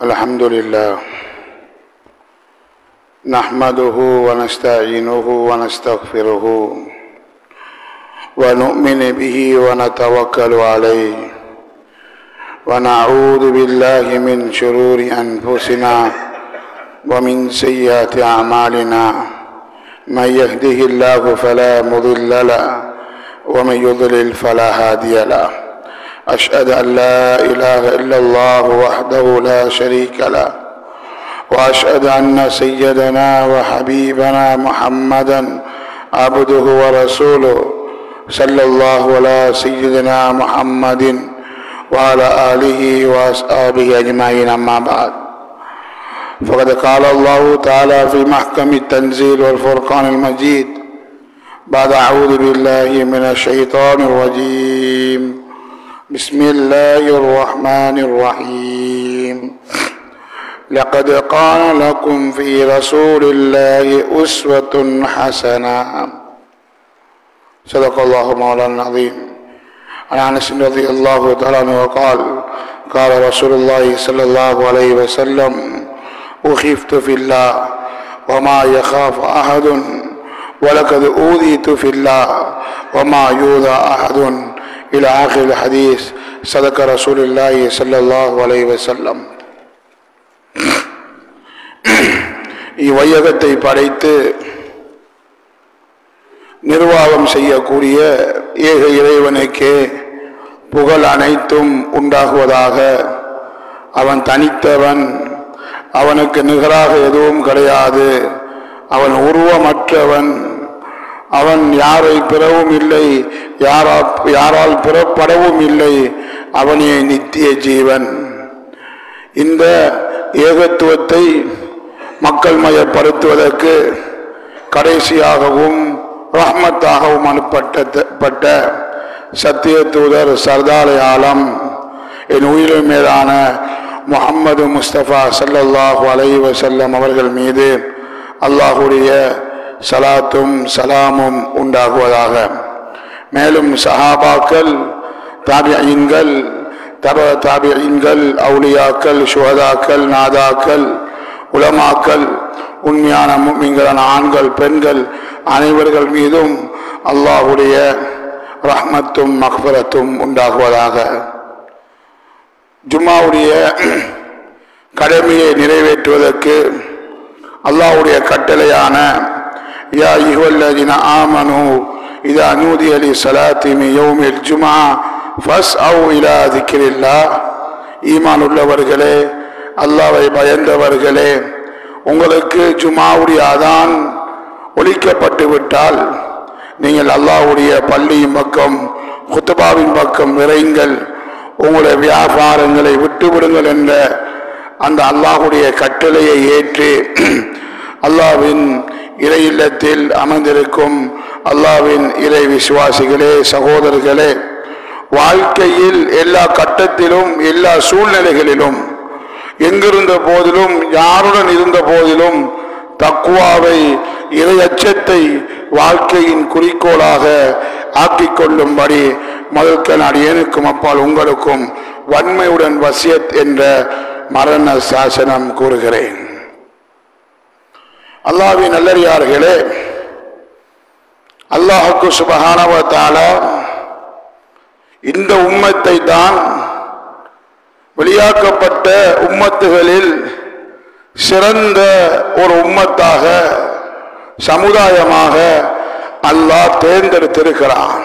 الحمد لله نحمده ونستعينه ونستغفره ونؤمن به ونتوكل عليه ونعوذ بالله من شرور أنفسنا ومن سيئات أعمالنا من يهده الله فلا مضل له ومن يضلل فلا هادي له أشهد أن لا إله إلا الله وحده لا شريك له وأشهد أن سيدنا وحبيبنا محمدا عبده ورسوله صلى الله على سيدنا محمد وعلى آله وأصحابه أجمعين أما بعد فقد قال الله تعالى في محكم التنزيل والفرقان المجيد بعد أعوذ بالله من الشيطان الرجيم بسم الله الرحمن الرحيم لقد قال لكم في رسول الله أسوة حسنة صدق الله مولانا العظيم عن انس رضي الله تعالى عنه وقال قال رسول الله صلى الله عليه وسلم أخفت في الله وما يخاف أحد ولقد أوذيت في الله وما يوذى أحد إلى آخر الحديث صدق رسول الله صلى الله عليه وسلم இவ்வையகத்தை படைத்து நிர்வாகம் செய்யக்கூடிய ஏக இறைவனுக்கே புகழ் அனைத்தும் உண்டாகுவதாக அவன் தனித்தவன் அவனுக்கு நிகராக எதுவும் கிடையாது அவன் உருவமற்றவன் அவன் யாரை பிறவும் இல்லை யாரா யாரால் பிறப்படவும் இல்லை அவனே நித்திய ஜீவன் இந்த ஏகத்துவத்தை மக்கள் மயப்படுத்துவதற்கு கடைசியாகவும் ரஹ்மத்தாகவும் அனுப்பட்ட சத்திய தூதர் சர்தாலை ஆலம் என் உயிரின் மேலான முகம்மது முஸ்தபா சல்லல்லாஹு அலைஹி வசல்லம் அவர்கள் மீது அல்லாஹுடைய சலாத்தும் சலாமும் உண்டாகுவதாக மேலும் சஹாபாக்கள் தாபியன்கள் தப தாபியன்கள் அவுலியாக்கள் சுகதாக்கள் நாதாக்கள் உலமாக்கள் உண்மையான மீன்களான ஆண்கள் பெண்கள் அனைவர்கள் மீதும் அல்லாஹுடைய ரஹ்மத்தும் மக்பரத்தும் உண்டாகுவதாக ஜும்மாவுடைய கடமையை நிறைவேற்றுவதற்கு அல்லாஹுடைய கட்டளையான யா இஹுவல்லதின ஆமனு இதா அனூதி அலி சலாத்திமி யௌமில் ஜுமா ஃபஸ் அவு இலா திக்கிரில்லா ஈமான் உள்ளவர்களே அல்லாவை பயந்தவர்களே உங்களுக்கு ஜுமாவுடைய அதான் ஒழிக்கப்பட்டு விட்டால் நீங்கள் அல்லாவுடைய பள்ளியின் பக்கம் குத்தபாவின் பக்கம் விரைங்கள் உங்களுடைய வியாபாரங்களை விட்டுவிடுங்கள் என்ற அந்த அல்லாஹுடைய கட்டளையை ஏற்று அல்லாவின் இறை இல்லத்தில் அமர்ந்திருக்கும் அல்லாவின் இறை விசுவாசிகளே சகோதரர்களே வாழ்க்கையில் எல்லா கட்டத்திலும் எல்லா சூழ்நிலைகளிலும் எங்கிருந்த போதிலும் யாருடன் இருந்த போதிலும் தக்குவாவை இறை அச்சத்தை வாழ்க்கையின் குறிக்கோளாக ஆக்கிக் கொள்ளும்படி மதுக்க அடியனுக்கும் அப்பால் உங்களுக்கும் வன்மையுடன் வசியத் என்ற மரண சாசனம் கூறுகிறேன் அல்லாவின் நல்லறியார்களே அல்லாஹுக்கு சுபகானவத்தால இந்த உம்மத்தை தான் வெளியாக்கப்பட்ட உம்மத்துகளில் சிறந்த ஒரு உம்மத்தாக சமுதாயமாக அல்லாஹ் தேர்ந்தெடுத்திருக்கிறான்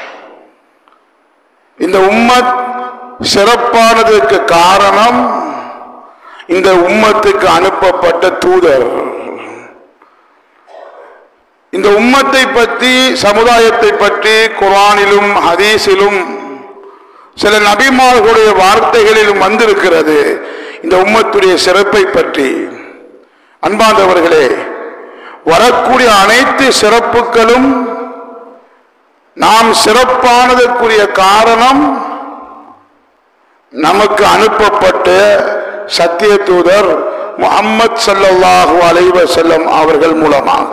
இந்த உம்மத் சிறப்பானதற்கு காரணம் இந்த உம்மத்துக்கு அனுப்பப்பட்ட தூதர் இந்த உம்மத்தை பற்றி சமுதாயத்தை பற்றி குரானிலும் ஹதீஸிலும் சில நபிமார்களுடைய வார்த்தைகளிலும் வந்திருக்கிறது இந்த உம்மத்துடைய சிறப்பை பற்றி அன்பாந்தவர்களே வரக்கூடிய அனைத்து சிறப்புகளும் நாம் சிறப்பானதற்குரிய காரணம் நமக்கு அனுப்பப்பட்ட சத்திய தூதர் முகம்மது சல்லாஹூ அலைவ செல்லம் அவர்கள் மூலமாக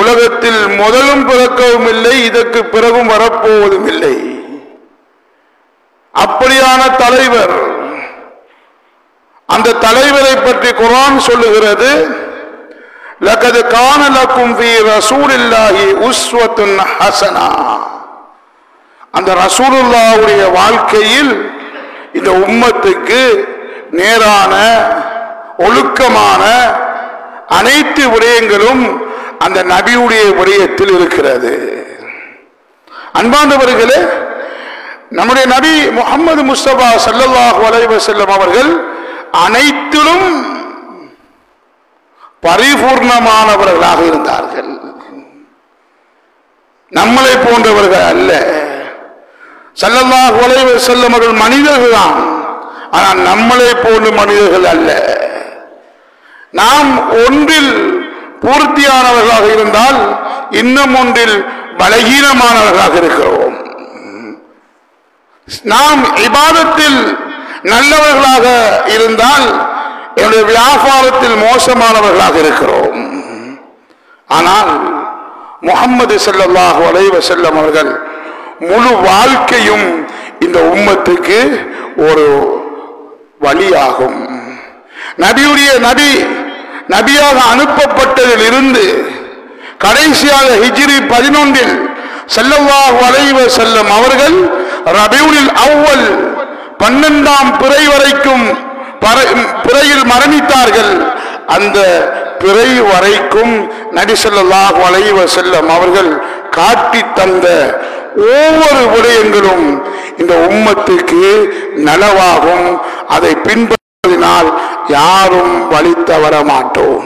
உலகத்தில் முதலும் பிறக்கவும் இல்லை இதற்கு பிறகும் வரப்போவதும் இல்லை அப்படியான தலைவர் அந்த தலைவரை பற்றி குரான் சொல்லுகிறது லகது காணலக்கும் வி ரசூலில்லாஹி உஸ்வத்துன் ஹசனா அந்த ரசூலுல்லாவுடைய வாழ்க்கையில் இந்த உம்மத்துக்கு நேரான ஒழுக்கமான அனைத்து விடயங்களும் அந்த நபியுடைய விடயத்தில் இருக்கிறது அன்பாந்தவர்களே நம்முடைய நபி முகமது முஸ்தபா சல்லல்லாஹு அலைஹி வஸல்லம் அவர்கள் அனைத்திலும் பரிபூர்ணமானவர்களாக இருந்தார்கள் நம்மளை போன்றவர்கள் அல்ல சல்லல்லாஹு அலைஹி வஸல்லம் அவர்கள் மனிதர்கள் தான் ஆனால் நம்மளை போன்ற மனிதர்கள் அல்ல நாம் ஒன்றில் பூர்த்தியானவர்களாக இருந்தால் இன்னும் ஒன்றில் பலகீனமானவர்களாக இருக்கிறோம் நாம் இபாதத்தில் நல்லவர்களாக இருந்தால் என்னுடைய வியாபாரத்தில் மோசமானவர்களாக இருக்கிறோம் ஆனால் முகம்மது ஸல்லல்லாஹு அலைஹி வஸல்லம் அவர்கள் முழு வாழ்க்கையும் இந்த உம்மத்துக்கு ஒரு வழியாகும் நபியுடைய நபி நபியாக அனுப்பப்பட்டதில் இருந்து கடைசியாக ஹிஜ்ரி பதினொன்றில் ஸல்லல்லாஹு அலைஹி வஸல்லம் அவர்கள் ரபியுல் அவ்வல் பன்னெண்டாம் பிறை வரைக்கும் பற- பிறையில் மரணித்தார்கள் அந்த பிறை வரைக்கும் நபி ஸல்லல்லாஹு அலைஹி வஸல்லம் அவர்கள் காட்டி தந்த ஒவ்வொரு விடயங்களும் இந்த உம்மத்துக்கு நலவாகும் அதை பின்பற்றினால் யாரும் வழி தவற மாட்டோம்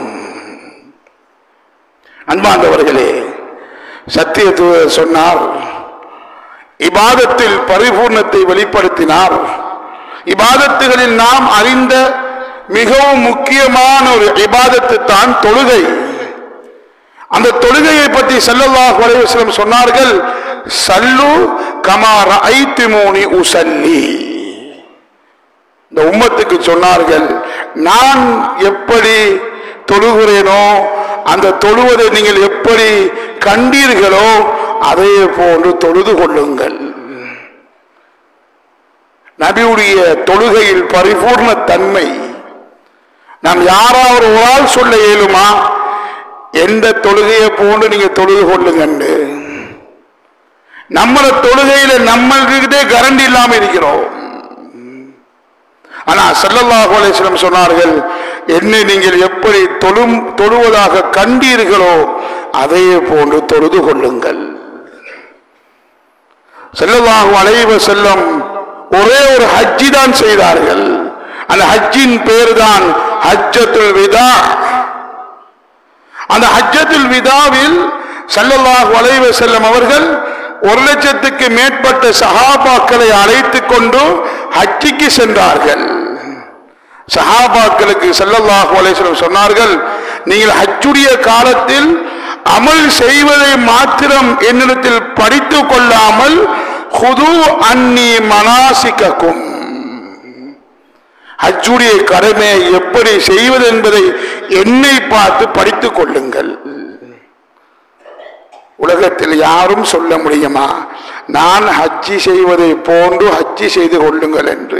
அன்பாண்டவர்களே சத்தியத்துவ சொன்னார் இபாதத்தில் பரிபூர்ணத்தை வெளிப்படுத்தினார் இபாதத்துகளில் நாம் அறிந்த மிகவும் முக்கியமான ஒரு இபாதத்து தான் தொழுகை அந்த தொழுகையை பற்றி ஸல்லல்லாஹு அலைஹி வஸல்லம் சொன்னார்கள் சல்லு கமார ஐத்திமூனி உசல்லி இந்த உம்மத்துக்கு சொன்னார்கள் நான் எப்படி தொழுகிறேனோ அந்த தொழுவதை நீங்கள் எப்படி கண்டீர்களோ அதே போன்று தொழுது கொள்ளுங்கள் நபியுடைய தொழுகையில் பரிபூர்ண தன்மை நாம் யாராவது ஒரு ஆள் சொல்ல இயலுமா எந்த தொழுகையை போன்று நீங்க தொழுது கொள்ளுங்கன்னு நம்மள தொழுகையில நம்மள்கிட்டே கரண்ட் இல்லாம இருக்கிறோம் ஆனா ஸல்லல்லாஹு அலைஹி வஸல்லம் சொன்னார்கள் என்னை நீங்கள் எப்படி தொழும் தொழுவதாக கண்டீர்களோ அதே போன்று தொழுது கொள்ளுங்கள் ஸல்லல்லாஹு அலைஹி வஸல்லம் ஒரே ஒரு ஹஜ்ஜி தான் செய்தார்கள் அந்த ஹஜ்ஜின் பேர் தான் ஹஜ்ஜத்துல் விதா அந்த ஹஜ்ஜத்துல் விதாவில் ஸல்லல்லாஹு அலைஹி வஸல்லம் அவர்கள் ஒரு லட்சத்துக்கு மேற்பட்ட சஹாபாக்களை அழைத்துக் கொண்டு ஹஜ்ஜிக்கு சென்றார்கள் சஹாபாக்களுக்கு ஸல்லல்லாஹு அலைஹி வஸல்லம் சொன்னார்கள் நீங்கள் ஹஜ்ஜுடைய காலத்தில் அமல் செய்வதை மாத்திரம் என்னிடத்தில் படித்துக் கொள்ளாமல் ஹுது அன்னி மனாசிக்கும் ஹஜ்ஜுடைய கடமையை எப்படி செய்வது என்பதை என்னை பார்த்து படித்துக் கொள்ளுங்கள் உலகத்தில் யாரும் சொல்ல முடியுமா நான் ஹஜ்ஜி செய்வதை போன்று ஹஜ்ஜி செய்து கொள்ளுங்கள் என்று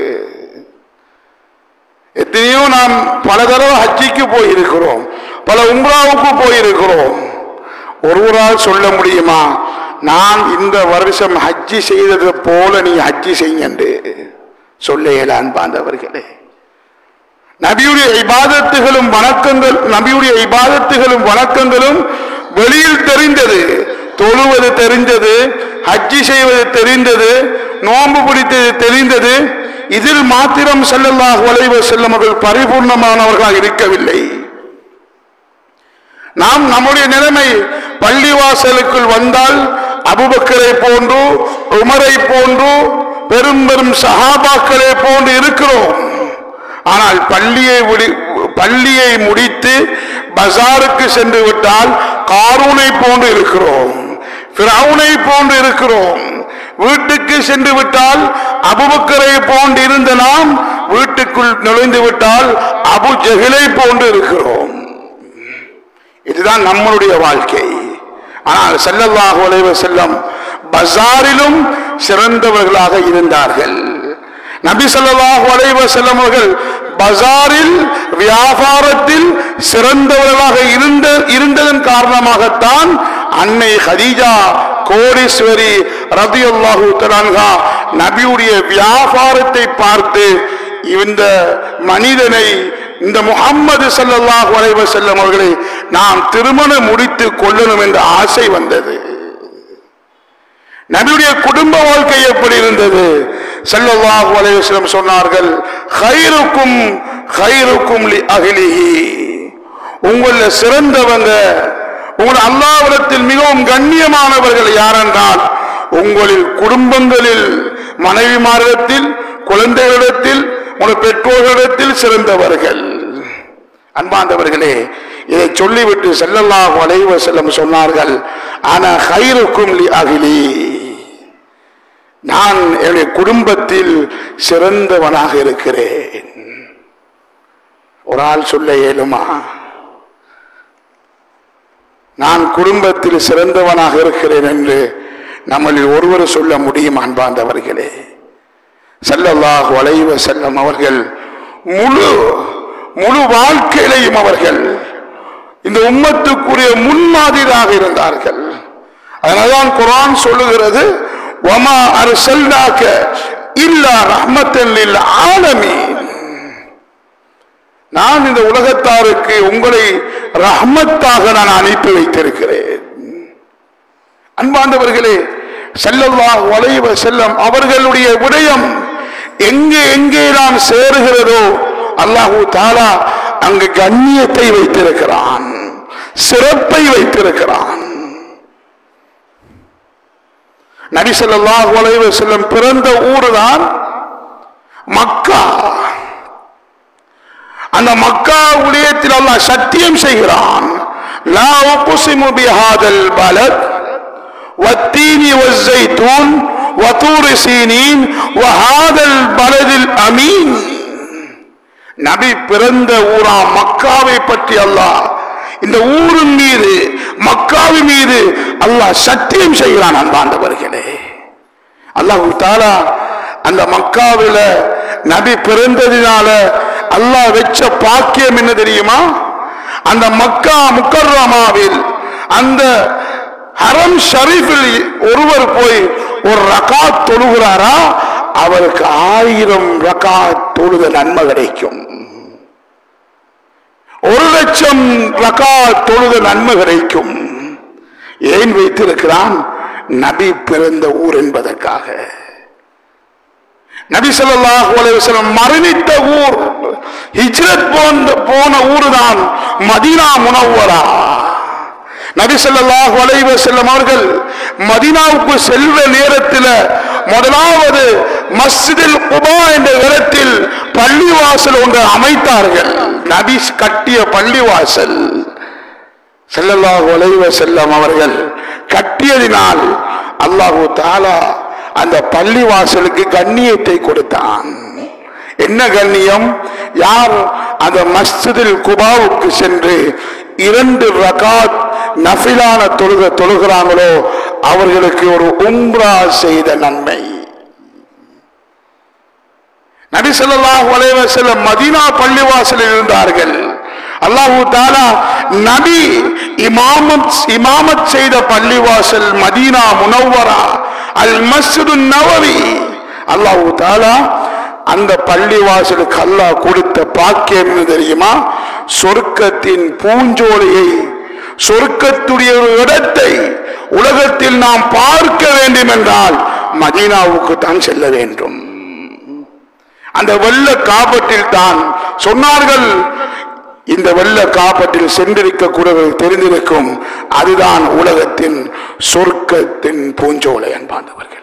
எத்தனையோ நாம் பல தடவை ஹஜ்ஜிக்கு போயிருக்கிறோம் பல உம்ராவுக்கு போயிருக்கிறோம் ஒருவரால் சொல்ல முடியுமா நான் இந்த வருஷம் ஹஜ்ஜி செய்தது போல நீ ஹஜ்ஜி செய்யுங்க சொல்ல இயலான் பாந்தவர்களே நபியுடைய இபாதத்துகளும் வணக்கங்கள் நபியுடைய இபாதத்துகளும் வணக்கங்களும் வெளியில் தெரிந்தது தொழுவது தெரிந்தது ஹஜ்ஜி செய்வது தெரிந்தது நோன்பு பிடித்தது தெரிந்தது இதில் மாத்திரம் ஸல்லல்லாஹு அலைஹி வஸல்லம் அவர்கள் பரிபூர்ணமானவர்களாக இருக்கவில்லை நாம் நம்முடைய நிலைமை பள்ளிவாசலுக்குள் வந்தால் அபுபக்கரை போன்று உமரை போன்று பெரும் பெரும் சஹாபாக்களை போன்று இருக்கிறோம் ஆனால் பள்ளியை முடி- பள்ளியை முடித்து பஜாருக்கு சென்று விட்டால் காரூனை போன்று இருக்கிறோம் ஃபிரௌனை போன்று இருக்கிறோம் வீட்டுக்கு சென்று விட்டால் அபுபக்கரை போன்று இருந்த நாம் வீட்டுக்குள் நுழைந்து விட்டால் அபு ஜெகிலை போன்று இருக்கிறோம் இதுதான் நம்மளுடைய வாழ்க்கை ஆனால் ஸல்லல்லாஹு அலைஹி வஸல்லம் பஜாரிலும் சிறந்தவர்களாக இருந்தார்கள் நபி ஸல்லல்லாஹு அலைஹி வஸல்லம் அவர்கள் பஜாரில் வியாபாரத்தில் சிறந்தவர்களாக இருந்த இருந்ததன் காரணமாகத்தான் அன்னை ஹதீஜா கோடீஸ்வரி ரதியுல்லாஹு தலான்ஹா நபியுடைய வியாபாரத்தை பார்த்து இந்த மனிதனை இந்த முகம்மது ஸல்லல்லாஹு அலைஹி வஸல்லம் அவர்களை நாம் திருமணம் முடித்து கொள்ளணும் என்ற ஆசை வந்தது நபியுடைய குடும்ப வாழ்க்கை எப்படி இருந்தது ஸல்லல்லாஹு அலைஹி வஸல்லம் சொன்னார்கள் ஹைருக்கும் ஹைருக்கும் லி அஹ்லிஹி உங்கள சிறந்தவங்க உங்கள் அல்லாவிடத்தில் மிகவும் கண்ணியமானவர்கள் யாரென்றால் உங்களில் குடும்பங்களில் மனைவிமாரிடத்தில் குழந்தைகளிடத்தில் உங்கள் பெற்றோர்களிடத்தில் சிறந்தவர்கள் அன்பாந்தவர்களே இதை சொல்லிவிட்டு ஸல்லல்லாஹு அலைஹி வஸல்லம் சொன்னார்கள் ஆனா ஹைருக்கும் லி அஹ்லி நான் என்னுடைய குடும்பத்தில் சிறந்தவனாக இருக்கிறேன் ஒரு ஆள் சொல்ல இயலுமா நான் குடும்பத்தில் சிறந்தவனாக இருக்கிறேன் என்று நம்மளில் ஒருவர் சொல்ல முடியும் அன்பாந்தவர்களே ஸல்லல்லாஹு அலைஹி வஸல்லம் அவர்கள் முழு முழு வாழ்க்கையிலையும் அவர்கள் இந்த உம்மத்துக்குரிய முன்மாதிரியாக இருந்தார்கள் அதனால்தான் குர்ஆன் சொல்லுகிறது வமா அர்சல்னாக இல்லா ரஹ்மத்தன் லில் ஆலமீன் நான் இந்த உலகத்தாருக்கு உங்களை ரஹ்மத்தாக நான் அனுப்பி வைத்திருக்கிறேன் அன்பாண்டவர்களே ஸல்லல்லாஹு அலைஹி வஸல்லம் அவர்களுடைய விடயம் எங்கே எங்கே நாம் சேருகிறதோ அல்லாஹு தாலா அங்கு கண்ணியத்தை வைத்திருக்கிறான் சிறப்பை வைத்திருக்கிறான் நபி ஸல்லல்லாஹு அலைஹி வஸல்லம் பிறந்த ஊர்தான் மக்கா அந்த மக்கா உலயத்தில் அல்லாஹ் சத்தியம் செய்கிறான் லா உக்ஸிமு பிஹாதல் பலத் والتين والزيتون وطور سينين وهذا البلد الأمين நபி பிறந்த ஊரா மக்காவை பற்றி அல்லாஹ் இந்த ஊரின் மீது மக்காவின் மீது அல்லாஹ் சத்தியம் செய்கிறான் அன்பாண்டவர்களே அல்லாஹு தாலா அந்த மக்காவில நபி பிறந்ததினால அல்லாஹ் வச்ச பாக்கியம் என்ன தெரியுமா அந்த மக்கா முக்கர்ரமாவில் அந்த ஹரம் ஷரீஃபில் ஒருவர் போய் ஒரு ரகாத் தொழுகிறாரா அவருக்கு ஆயிரம் ரகாத் தொழுத நன்மை கிடைக்கும் ஒரு லட்சம் ரகாத் தொழுத நன்மை கிடைக்கும் ஏன் வைத்திருக்கிறான் நபி பிறந்த ஊர் என்பதற்காக நபி ஸல்லல்லாஹு அலைஹி வஸல்லம் மரணித்த ஊர் ஹிஜ்ரத் போன்ற போன ஊர் தான் மதீனா முனவ்வரா நபி ஸல்லல்லாஹு அலைஹி வஸல்லம் அவர்கள் மதீனாவுக்கு செல்வ நேரத்தில் முதலாவது மஸ்ஜிதில் குபா என்ற இடத்தில் பள்ளிவாசல் ஒன்று அமைத்தார்கள் நபி கட்டிய பள்ளிவாசல் ஸல்லல்லாஹு அலைஹி வஸல்லம் அவர்கள் கட்டியதினால் அல்லாஹு தாலா அந்த பள்ளிவாசலுக்கு கண்ணியத்தை கொடுத்தான் என்ன கண்ணியம் யார் அந்த மஸ்ஜிதில் குபாவுக்கு சென்று இரண்டு ரகாத் நஃபிலான தொழுக தொழுகிறாங்களோ அவர்களுக்கு ஒரு உம்ரா செய்த நன்மை நபி ஸல்லல்லாஹு அலைஹி வஸல்லம் மதீனா பள்ளிவாசலில் இருந்தார்கள் அல்லாஹு தாலா நபி இமாமத் இமாமத் செய்த பள்ளிவாசல் மதீனா முனவ்வரா அல் மஸ்ஜிது நவவி அல்லாஹு தாலா அந்த பள்ளிவாசலுக்கு அல்லாஹ் கொடுத்த பாக்கியம் என்ன தெரியுமா சொர்க்கத்தின் பூஞ்சோலையை சொர்க்கத்துடைய ஒரு இடத்தை உலகத்தில் நாம் பார்க்க வேண்டும் என்றால் மதீனாவுக்கு தான் செல்ல வேண்டும் அந்த வெள்ள காப்பட்டில் தான் சொன்னார்கள் இந்த வெள்ள காப்பட்டில் சென்றிருக்க கூட தெரிந்திருக்கும் அதுதான் உலகத்தின் சொர்க்கத்தின் பூஞ்சோலை அன்பாண்டவர்களே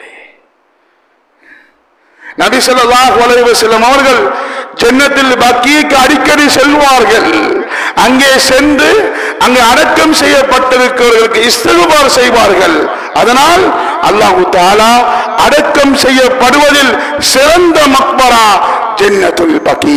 நபி ஸல்லல்லாஹு அலைஹி வஸல்லம் அவர்கள் ஜன்னத்தில் பக்கிக்கு அடிக்கடி செல்வார்கள் அங்கே சென்று அங்கே அடக்கம் செய்யப்பட்டிருக்கிறவர்களுக்கு இஸ்திகுபார் செய்வார்கள் அதனால் அல்லாஹு தாலா அடக்கம் செய்யப்படுவதில் சிறந்த மக்பரா ஜன்னத்துல் பகீ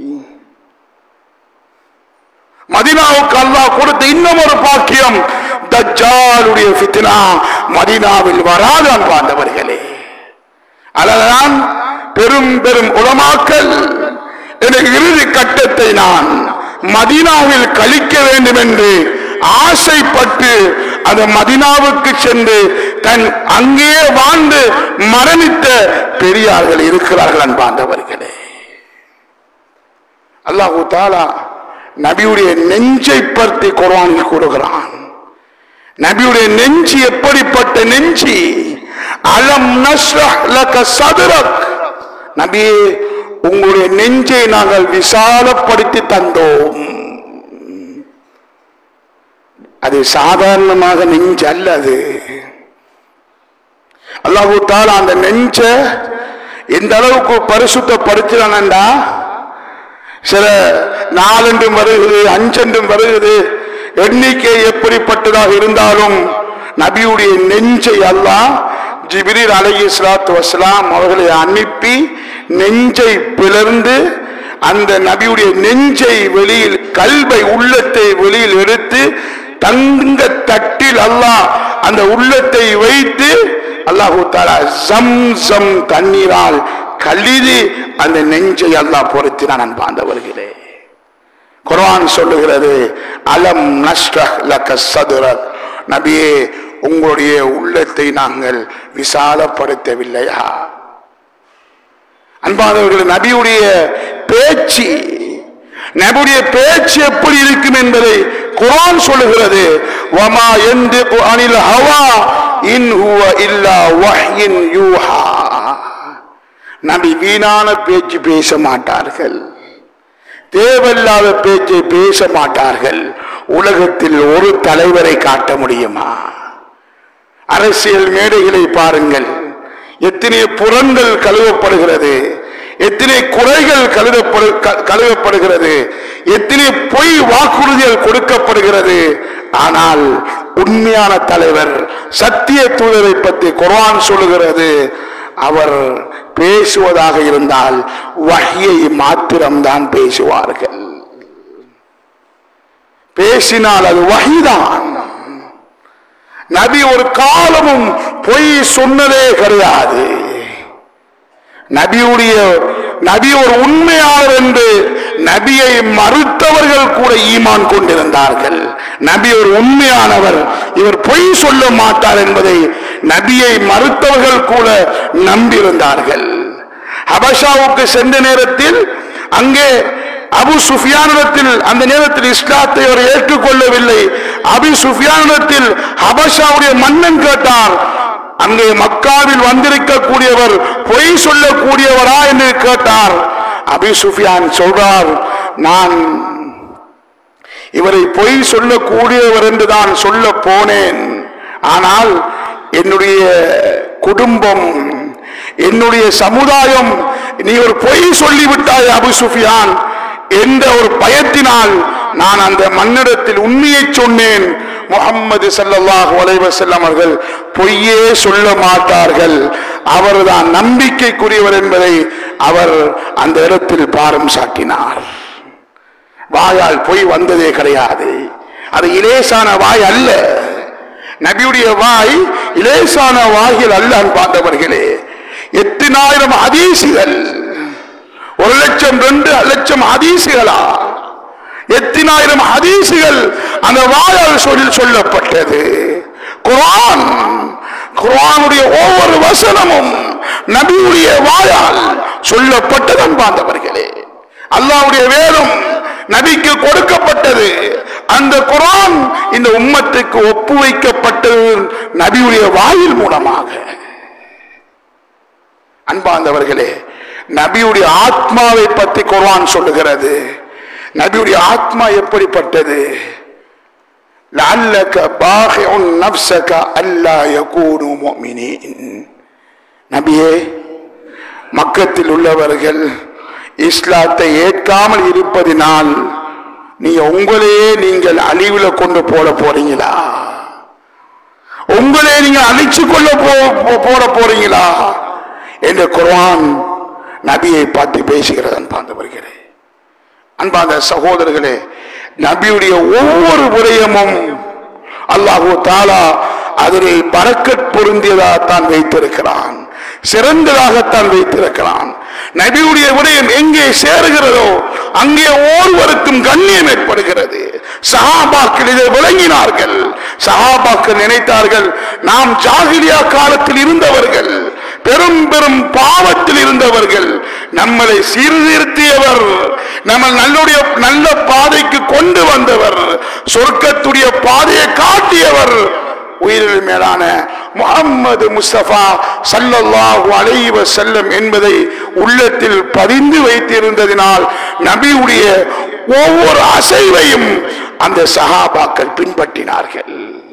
மதினாவுக்கு அல்லாஹ் கொடுத்த இன்னும் ஒரு பாக்கியம் தஜ்ஜாலுடைய ஃபித்னா மதீனாவில் வராது அன்பார்ந்தவர்களே அதனால் பெரும் பெரும் உலமாக்கல் என இறுதி கட்டத்தை நான் மதீனாவில் கழிக்க வேண்டும் என்று ஆசைப்பட்டு அந்த மதினாவுக்கு சென்று தன் அங்கே வாழ்ந்து மரணித்த பெரியார்கள் இருக்கிறார்கள் அன்பார்ந்தவர்களே அல்லாஹு தாலா நபியுடைய நெஞ்சை பற்றி குர்ஆனில் கூறுகிறான் நபியுடைய நெஞ்சு எப்படிப்பட்ட நெஞ்சி அலம் நஸ்ரஹ் லக சதுரக் நபியே உங்களுடைய நெஞ்சை நாங்கள் விசாலப்படுத்தி தந்தோம் அது சாதாரணமாக நெஞ்சு அல்ல அது அல்லாஹு தாலா அந்த நெஞ்ச எந்த அளவுக்கு பரிசுத்தப்படுத்துறானண்டா சில நாலென்றும் வருகிறது அஞ்சென்றும் வருகிறது எண்ணிக்கை எப்படிப்பட்டதாக இருந்தாலும் நபியுடைய நெஞ்சை அல்லாஹ் ஜிபிரில் அலஹி சலாத்து வசலாம் அவர்களை அனுப்பி நெஞ்சை பிளர்ந்து அந்த நபியுடைய நெஞ்சை வெளியில் கல்வை உள்ளத்தை வெளியில் எடுத்து தங்க தட்டில் அல்லாஹ் அந்த உள்ளத்தை வைத்து அல்லாஹு தாலா ஜம் ஜம் தண்ணீரால் கழிது அந்த நெஞ்சை அல்லாஹ் பொருத்தினான் அன்பாந்தவர்களே குர்ஆன் சொல்லுகிறது அலம் நஷ்ரஹ் லக சதுரக் நபியே உங்களுடைய உள்ளத்தை நாங்கள் விசாலப்படுத்தவில்லையா அன்பானவர்கள் நபியுடைய பேச்சு நபியுடைய பேச்சு எப்படி இருக்கும் என்பதை குர்ஆன் சொல்லுகிறது வமா யந்திகு அனில் ஹவா இன் ஹுவ இல்லா வஹ்யின் யூஹா நபி வீணான பேச்சு பேச மாட்டார்கள் தேவையில்லாத பேச்சை பேச மாட்டார்கள் உலகத்தில் ஒரு தலைவரை காட்ட முடியுமா அரசியல் மேடைகளை பாருங்கள் எத்தனை புறங்கள் கழுவப்படுகிறது எத்தனை குறைகள் கழுவப்படு க- கழுவப்படுகிறது எத்தனை பொய் வாக்குறுதிகள் கொடுக்கப்படுகிறது ஆனால் உண்மையான தலைவர் சத்திய தூதரை பற்றி குர்ஆன் சொல்லுகிறது அவர் பேசுவதாக இருந்தால் வஹ்யை மாத்திரம்தான் பேசுவார்கள் பேசினால் அது வஹிதான் நபி ஒரு காலமும் பொய் சொன்னதே கிடையாது நபியுடைய நபி ஒரு உண்மையாளர் என்று நபியை மறுத்தவர்கள் கூட ஈமான் கொண்டிருந்தார்கள் நபி ஒரு உண்மையானவர் இவர் பொய் சொல்ல மாட்டார் என்பதை நபியை மறுத்தவர்கள் கூட நம்பியிருந்தார்கள் ஹபஷாவுக்கு சென்ற நேரத்தில் அங்கே அபு சுஃபியானிடத்தில் அந்த நேரத்தில் இஸ்லாத்தை அவர் ஏற்றுக்கொள்ளவில்லை அபு சுஃபியானிடத்தில் ஹபஷாவுடைய மன்னன் கேட்டார் அங்கே மக்காவில் வந்திருக்கக்கூடியவர் பொய் சொல்லக்கூடியவரா என்று கேட்டார் அபி சுஃபியான் சொல்றார் நான் இவரை பொய் சொல்லக்கூடியவர் என்று தான் சொல்ல போனேன் ஆனால் என்னுடைய குடும்பம் என்னுடைய சமுதாயம் நீ ஒரு பொய் சொல்லிவிட்டாய் அபு சுஃபியான் என்ற ஒரு பயத்தினால் நான் அந்த மன்னிடத்தில் உண்மையை சொன்னேன் முகம்மது ஸல்லல்லாஹு அலைஹி வஸல்லம் அவர்கள் பொய்யே சொல்ல மாட்டார்கள் அவர்தான் நம்பிக்கைக்குரியவர் என்பதை அவர் அந்த இடத்தில் பாரம் சாட்டினார் வாயால் பொய் வந்ததே கிடையாது அது இலேசான வாய் அல்ல நபியுடைய வாய் இலேசான வாயில் அல்ல பார்த்தவர்களே எத்தனாயிரம் அதீசிகள் ஒரு லட்சம் ரெண்டு லட்சம் அதீசுகளா எத்தனாயிரம் ஹதீசுகள் அந்த வாயால் சொல்லி சொல்லப்பட்டது குர்ஆன் குர்ஆனுடைய ஒவ்வொரு வசனமும் நபியுடைய வாயால் சொல்லப்பட்டது அன்பாந்தவர்களே அல்லாஹ்வுடைய வேதம் நபிக்கு கொடுக்கப்பட்டது அந்த குர்ஆன் இந்த உம்மத்துக்கு ஒப்பு வைக்கப்பட்டது நபியுடைய வாயில் மூலமாக அன்பாந்தவர்களே நபியுடைய ஆத்மாவை பற்றி குர்ஆன் சொல்லுகிறது நபியுடைய ஆத்மா எப்படிப்பட்டது لعلك باخع نفسك ألا يكونوا مؤمنين நபியே மக்கத்தில் உள்ளவர்கள் இஸ்லாத்தை ஏற்காமல் இருப்பதினால் நீ உங்களையே நீங்கள் அழிவுல கொண்டு போட போறீங்களா உங்களே நீங்க அழிச்சு கொள்ள போ- போ- போட போறீங்களா என்று குர்ஆன் நபியை பார்த்து பேசுகிறது அன்பார்ந்து வருகிறேன் அன்பார்ந்த சகோதரர்களே நபியுடைய ஒவ்வொரு விடயமும் அல்லாஹு தாலா அதில் பறக்கத் பொருந்தியதாகத்தான் வைத்திருக்கிறான் சிறந்ததாகத்தான் வைத்திருக்கிறான் நபியுடைய விடயம் எங்கே சேருகிறதோ அங்கே ஒருவருக்கும் கண்ணியம் ஏற்படுகிறது சஹாபாக்கள் இதை விளங்கினார்கள் சஹாபாக்கள் நினைத்தார்கள் நாம் ஜாகிலியா காலத்தில் இருந்தவர்கள் பெரும் பெரும் பாவத்தில் இருந்தவர்கள் நம்மளை சீர்திருத்தியவர் நம்ம நல்லுடைய நல்ல பாதைக்கு கொண்டு வந்தவர் சொர்க்கத்துடைய பாதையை காட்டியவர் உயிரில் மேலான முகம்மது முஸ்தபா சல்லல்லாஹு அலைஹி வஸல்லம் என்பதை உள்ளத்தில் பதிந்து வைத்திருந்ததினால் நபியுடைய ஒவ்வொரு அசைவையும் அந்த சஹாபாக்கள் பின்பற்றினார்கள்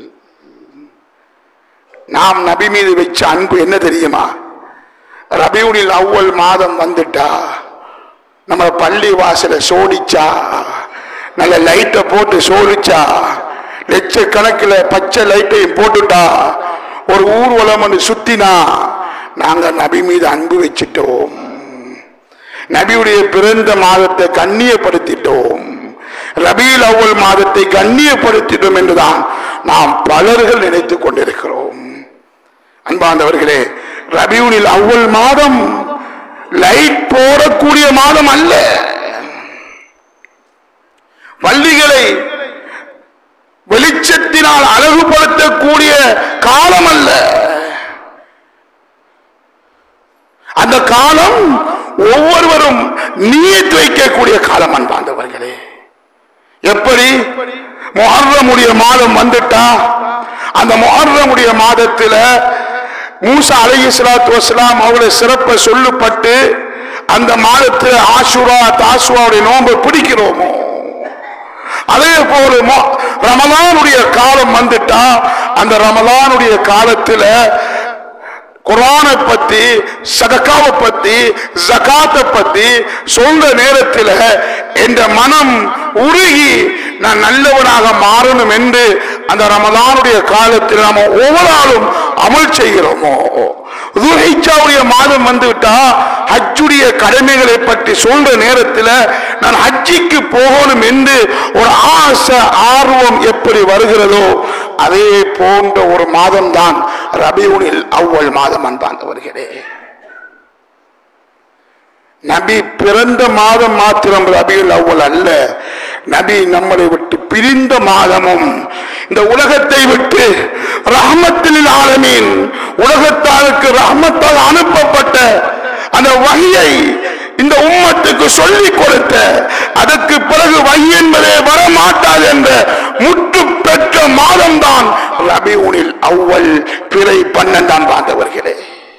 நாம் நபி மீது வச்ச அன்பு என்ன தெரியுமா ரபியுனில் அவ்வள் மாதம் வந்துட்டா நம்ம பள்ளி வாசல சோடிச்சா நல்ல லைட்டை போட்டு சோடிச்சா லட்சக்கணக்கில் பச்சை லைட்டையும் போட்டுட்டா ஒரு ஊர்வலம் ஒன்று சுத்தினா நாங்க நபி மீது அன்பு வச்சிட்டோம் நபியுடைய பிறந்த மாதத்தை கண்ணியப்படுத்திட்டோம் ரபியில் அவ்வள் மாதத்தை கண்ணியப்படுத்திட்டோம் என்றுதான் நாம் பலர்கள் நினைத்துக் கொண்டிருக்கிறோம் அன்பாண்டவர்களே ரபியூனில் அவ்வள் மாதம் லைட் போடக்கூடிய மாதம் அல்ல பள்ளிகளை வெளிச்சத்தினால் அழகுபடுத்தக்கூடிய காலம் அல்ல அந்த காலம் ஒவ்வொருவரும் நீயத்து வைக்கக்கூடிய காலம் அன்பாண்டவர்களே எப்படி முஹர்ரமுடைய மாதம் வந்துட்டா அந்த முஹர்ரமுடைய மாதத்துல மூசா அலைஹி ஸலாத்து வஸலாம் அவருடைய சிறப்பை சொல்லப்பட்டு அந்த மாதத்துல ஆஷுரா தாசுவாவுடைய நோன்பை பிடிக்கிறோமோ அதே போல மொ- ரமலானுடைய காலம் வந்துட்டா அந்த ரமலானுடைய காலத்துல குரானை பத்தி சதக்காவை பத்தி ஜகாத்தை பத்தி சொல்ற நேரத்தில் என்ற மனம் உருகி நான் நல்லவனாக மாறணும் என்று அந்த ரமலானுடைய காலத்தில் நாம ஒவ்வொரு நாளும் அமல் செய்கிறோமோ துல்ஹிஜ்ஜாவுடைய மாதம் வந்துவிட்டா ஹஜ்ஜுடைய கடமைகளை பற்றி சொல்ற நேரத்தில் நான் ஹஜ்ஜிக்கு போகணும் என்று ஒரு ஆசை ஆர்வம் எப்படி வருகிறதோ அதே போன்ற ஒரு மாதம் தான் ரபியூனில் அவ்வள் மாதம் அன்பாந்தவர்களே நபி பிறந்த மாதம் மாத்திரம் ரபியுல் அவ்வள் அல்ல நபி நம்மளை விட்டு பிரிந்த மாதமும் இந்த உலகத்தை விட்டு ரஹமத்தில் ஆலமீன் உலகத்தாருக்கு ரஹமத்தால் அனுப்பப்பட்ட அந்த வகையை இந்த உம்மத்துக்கு சொல்லிக் கொடுத்த அதற்கு பிறகு வகி என்பதே வரமாட்டாது என்ற முற்று பெற்ற மாதம்தான் ரபியூனில் அவ்வள் பிறை பன்னெண்டாம் பார்த்தவர்களே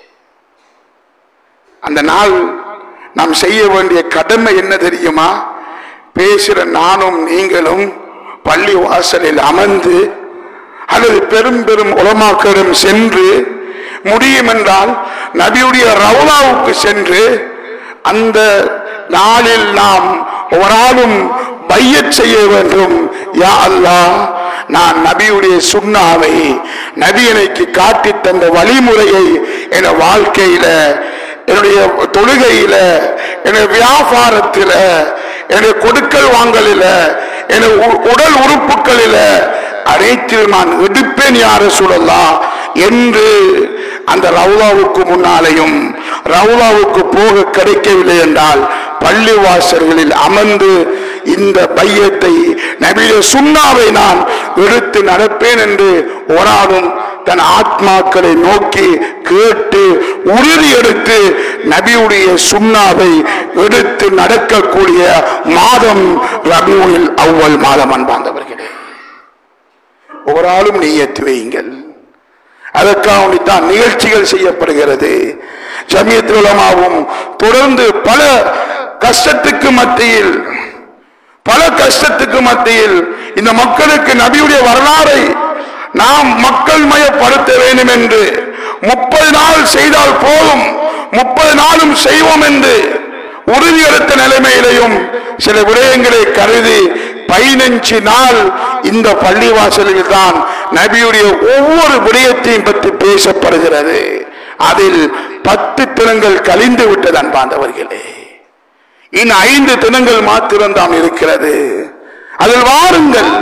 அந்த நாள் நாம் செய்ய வேண்டிய கடமை என்ன தெரியுமா பேசுற நானும் நீங்களும் பள்ளி வாசலில் அமர்ந்து அல்லது பெரும் பெரும் உலமாக்களிடம் சென்று முடியும் என்றால் நபியுடைய ரவுலாவுக்கு சென்று அந்த நாளில் நாம் ஒரு ஆளும் பையச் செய்ய வேண்டும் யா அல்லாஹ் நான் நபியுடைய சுண்ணாவை நபி எனக்கு காட்டி தந்த வழிமுறையை என் வாழ்க்கையில என்னுடைய தொழுகையில என்னுடைய வியாபாரத்தில என்னுடைய கொடுக்கல் வாங்கலில என் உடல் உறுப்புகளில அனைத்தில் நான் எடுப்பேன் யார சொல்லலாம் என்று அந்த ரவுலாவுக்கு முன்னாலேயும் ரவுலாவுக்கு போக கிடைக்கவில்லை என்றால் பள்ளிவாசல்களில் அமர்ந்து இந்த பையத்தை நபிய சுண்ணாவை நான் எடுத்து நடப்பேன் என்று ஒராடும் தன் ஆத்மாக்களை நோக்கி கேட்டு உறுதி எடுத்து நபியுடைய சுண்ணாவை எடுத்து நடக்கக்கூடிய மாதம் ரபியுல் அவ்வல் மாதம் அன்பாந்தவர்களே ஒரு ஆளும் நீயத்து வையுங்கள் அதற்காக தான் நிகழ்ச்சிகள் செய்யப்படுகிறது ஜமியத் உலமாவும் தொடர்ந்து பல கஷ்டத்துக்கு மத்தியில் பல கஷ்டத்துக்கு மத்தியில் இந்த மக்களுக்கு நபியுடைய வரலாறை நாம் மக்கள் மயப்படுத்த வேண்டும் என்று முப்பது நாள் செய்தால் போதும் முப்பது நாளும் செய்வோம் என்று உறுதியெடுத்த நிலைமையிலையும் சில விடயங்களை கருதி பதினஞ்சு நாள் இந்த பள்ளிவாசலில் தான் நபியுடைய ஒவ்வொரு விடயத்தையும் பற்றி பேசப்படுகிறது அதில் பத்து தினங்கள் கழிந்து விட்டது அன்பாந்தவர்களே இன்னும் ஐந்து தினங்கள் மாத்திரம்தான் இருக்கிறது அதில் வாருங்கள்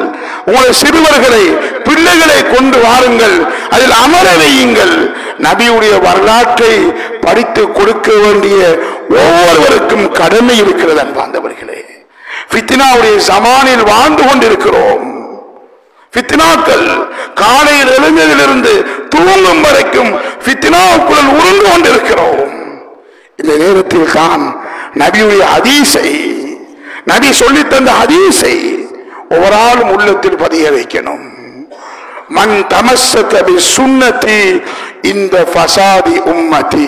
உங்களுடைய சிறுவர்களை பிள்ளைகளை கொண்டு வாருங்கள் அதில் அமர வையுங்கள் நபியுடைய வரலாற்றை படித்து கொடுக்க வேண்டிய ஒவ்வொருவருக்கும் கடமை இருக்கிறது அன்பாந்தவர்களே ஃபித்னாவுடைய சமானில் வாழ்ந்து கொண்டிருக்கிறோம் ஃபித்னாக்கள் காலையில் எழுந்ததிலிருந்து தூங்கும் வரைக்கும் ஃபித்னாவுக்குள் உருண்டு கொண்டிருக்கிறோம் இந்த நேரத்தில் தான் நபியுடைய ஹதீஸை நபி சொல்லித் தந்த ஹதீஸை ஒவ்வொரு ஆளும் உள்ளத்தில் பதிய வைக்கணும் மண் தமசக பி சுன்னதி இந்த ஃபசாதி உம்மதி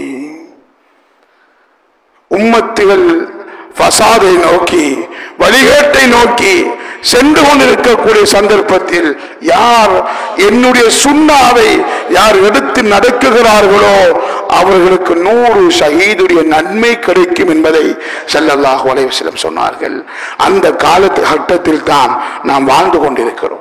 உம்மத்துகள் ஃபசாதை நோக்கி வழிகேட்டை நோக்கி சென்று கொண்டிருக்கக்கூடிய சந்தர்ப்பத்தில் யார் என்னுடைய சுண்ணாவை யார் எடுத்து நடக்குகிறார்களோ அவர்களுக்கு நூறு ஷஹீதுடைய நன்மை கிடைக்கும் என்பதை ஸல்லல்லாஹு அலைஹி வஸல்லம் சொன்னார்கள் அந்த காலத்து கட்டத்தில் தான் நாம் வாழ்ந்து கொண்டிருக்கிறோம்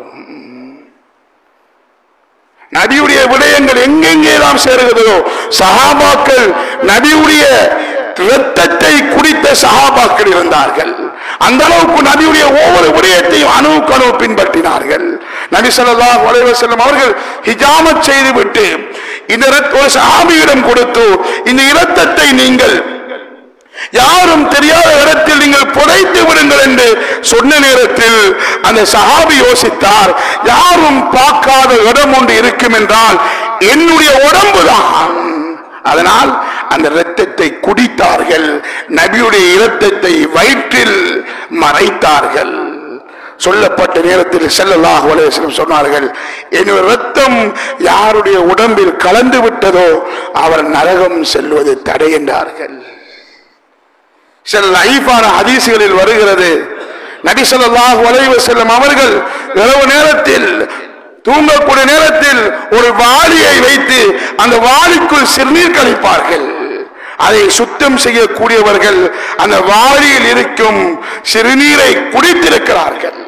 நபியுடைய விடயங்கள் எங்கெங்கெல்லாம் சேருகிறதோ சஹாபாக்கள் நபியுடைய இரத்தத்தை குடித்த சஹாபாக்கள் இருந்தார்கள் அந்த அளவுக்கு நபியுடைய ஒவ்வொரு விடயத்தையும் அணுவுக்கு அணு பின்பற்றினார்கள் நபி ஸல்லல்லாஹு அலைஹி வஸல்லம் அவர்கள் ஹிஜாமத் செய்துவிட்டு இந்த இரத்த- ஒரு சஹாபியிடம் கொடுத்து இந்த இரத்தத்தை நீங்கள் யாரும் தெரியாத இடத்தில் நீங்கள் புதைத்து விடுங்கள் என்று சொன்ன நேரத்தில் அந்த சஹாபி யோசித்தார் யாரும் பார்க்காத இடம் ஒன்று இருக்கும் என்றால் என்னுடைய உடம்புதான் அதனால் அந்த இரத்தத்தை குடித்தார்கள் நபியுடைய இரத்தத்தை வயிற்றில் மறைத்தார்கள் சொல்லப்பட்ட நேரத்தில் ஸல்லல்லாஹு அலைஹி வஸல்லம் சொன்னார்கள் என்னுடைய ரத்தம் யாருடைய உடம்பில் கலந்து விட்டதோ அவர் நரகம் செல்வது தடை என்றார்கள் சில லைஃபான ஹதீசுகளில் வருகிறது நபி ஸல்லல்லாஹு அலைஹி வஸல்லம் அவர்கள் இரவு நேரத்தில் தூங்கக்கூடிய நேரத்தில் ஒரு வாளியை வைத்து அந்த வாளிக்குள் சிறுநீர் கழிப்பார்கள் அதை சுத்தம் செய்யக்கூடியவர்கள் அந்த வாளியில் இருக்கும் சிறுநீரை குடித்திருக்கிறார்கள்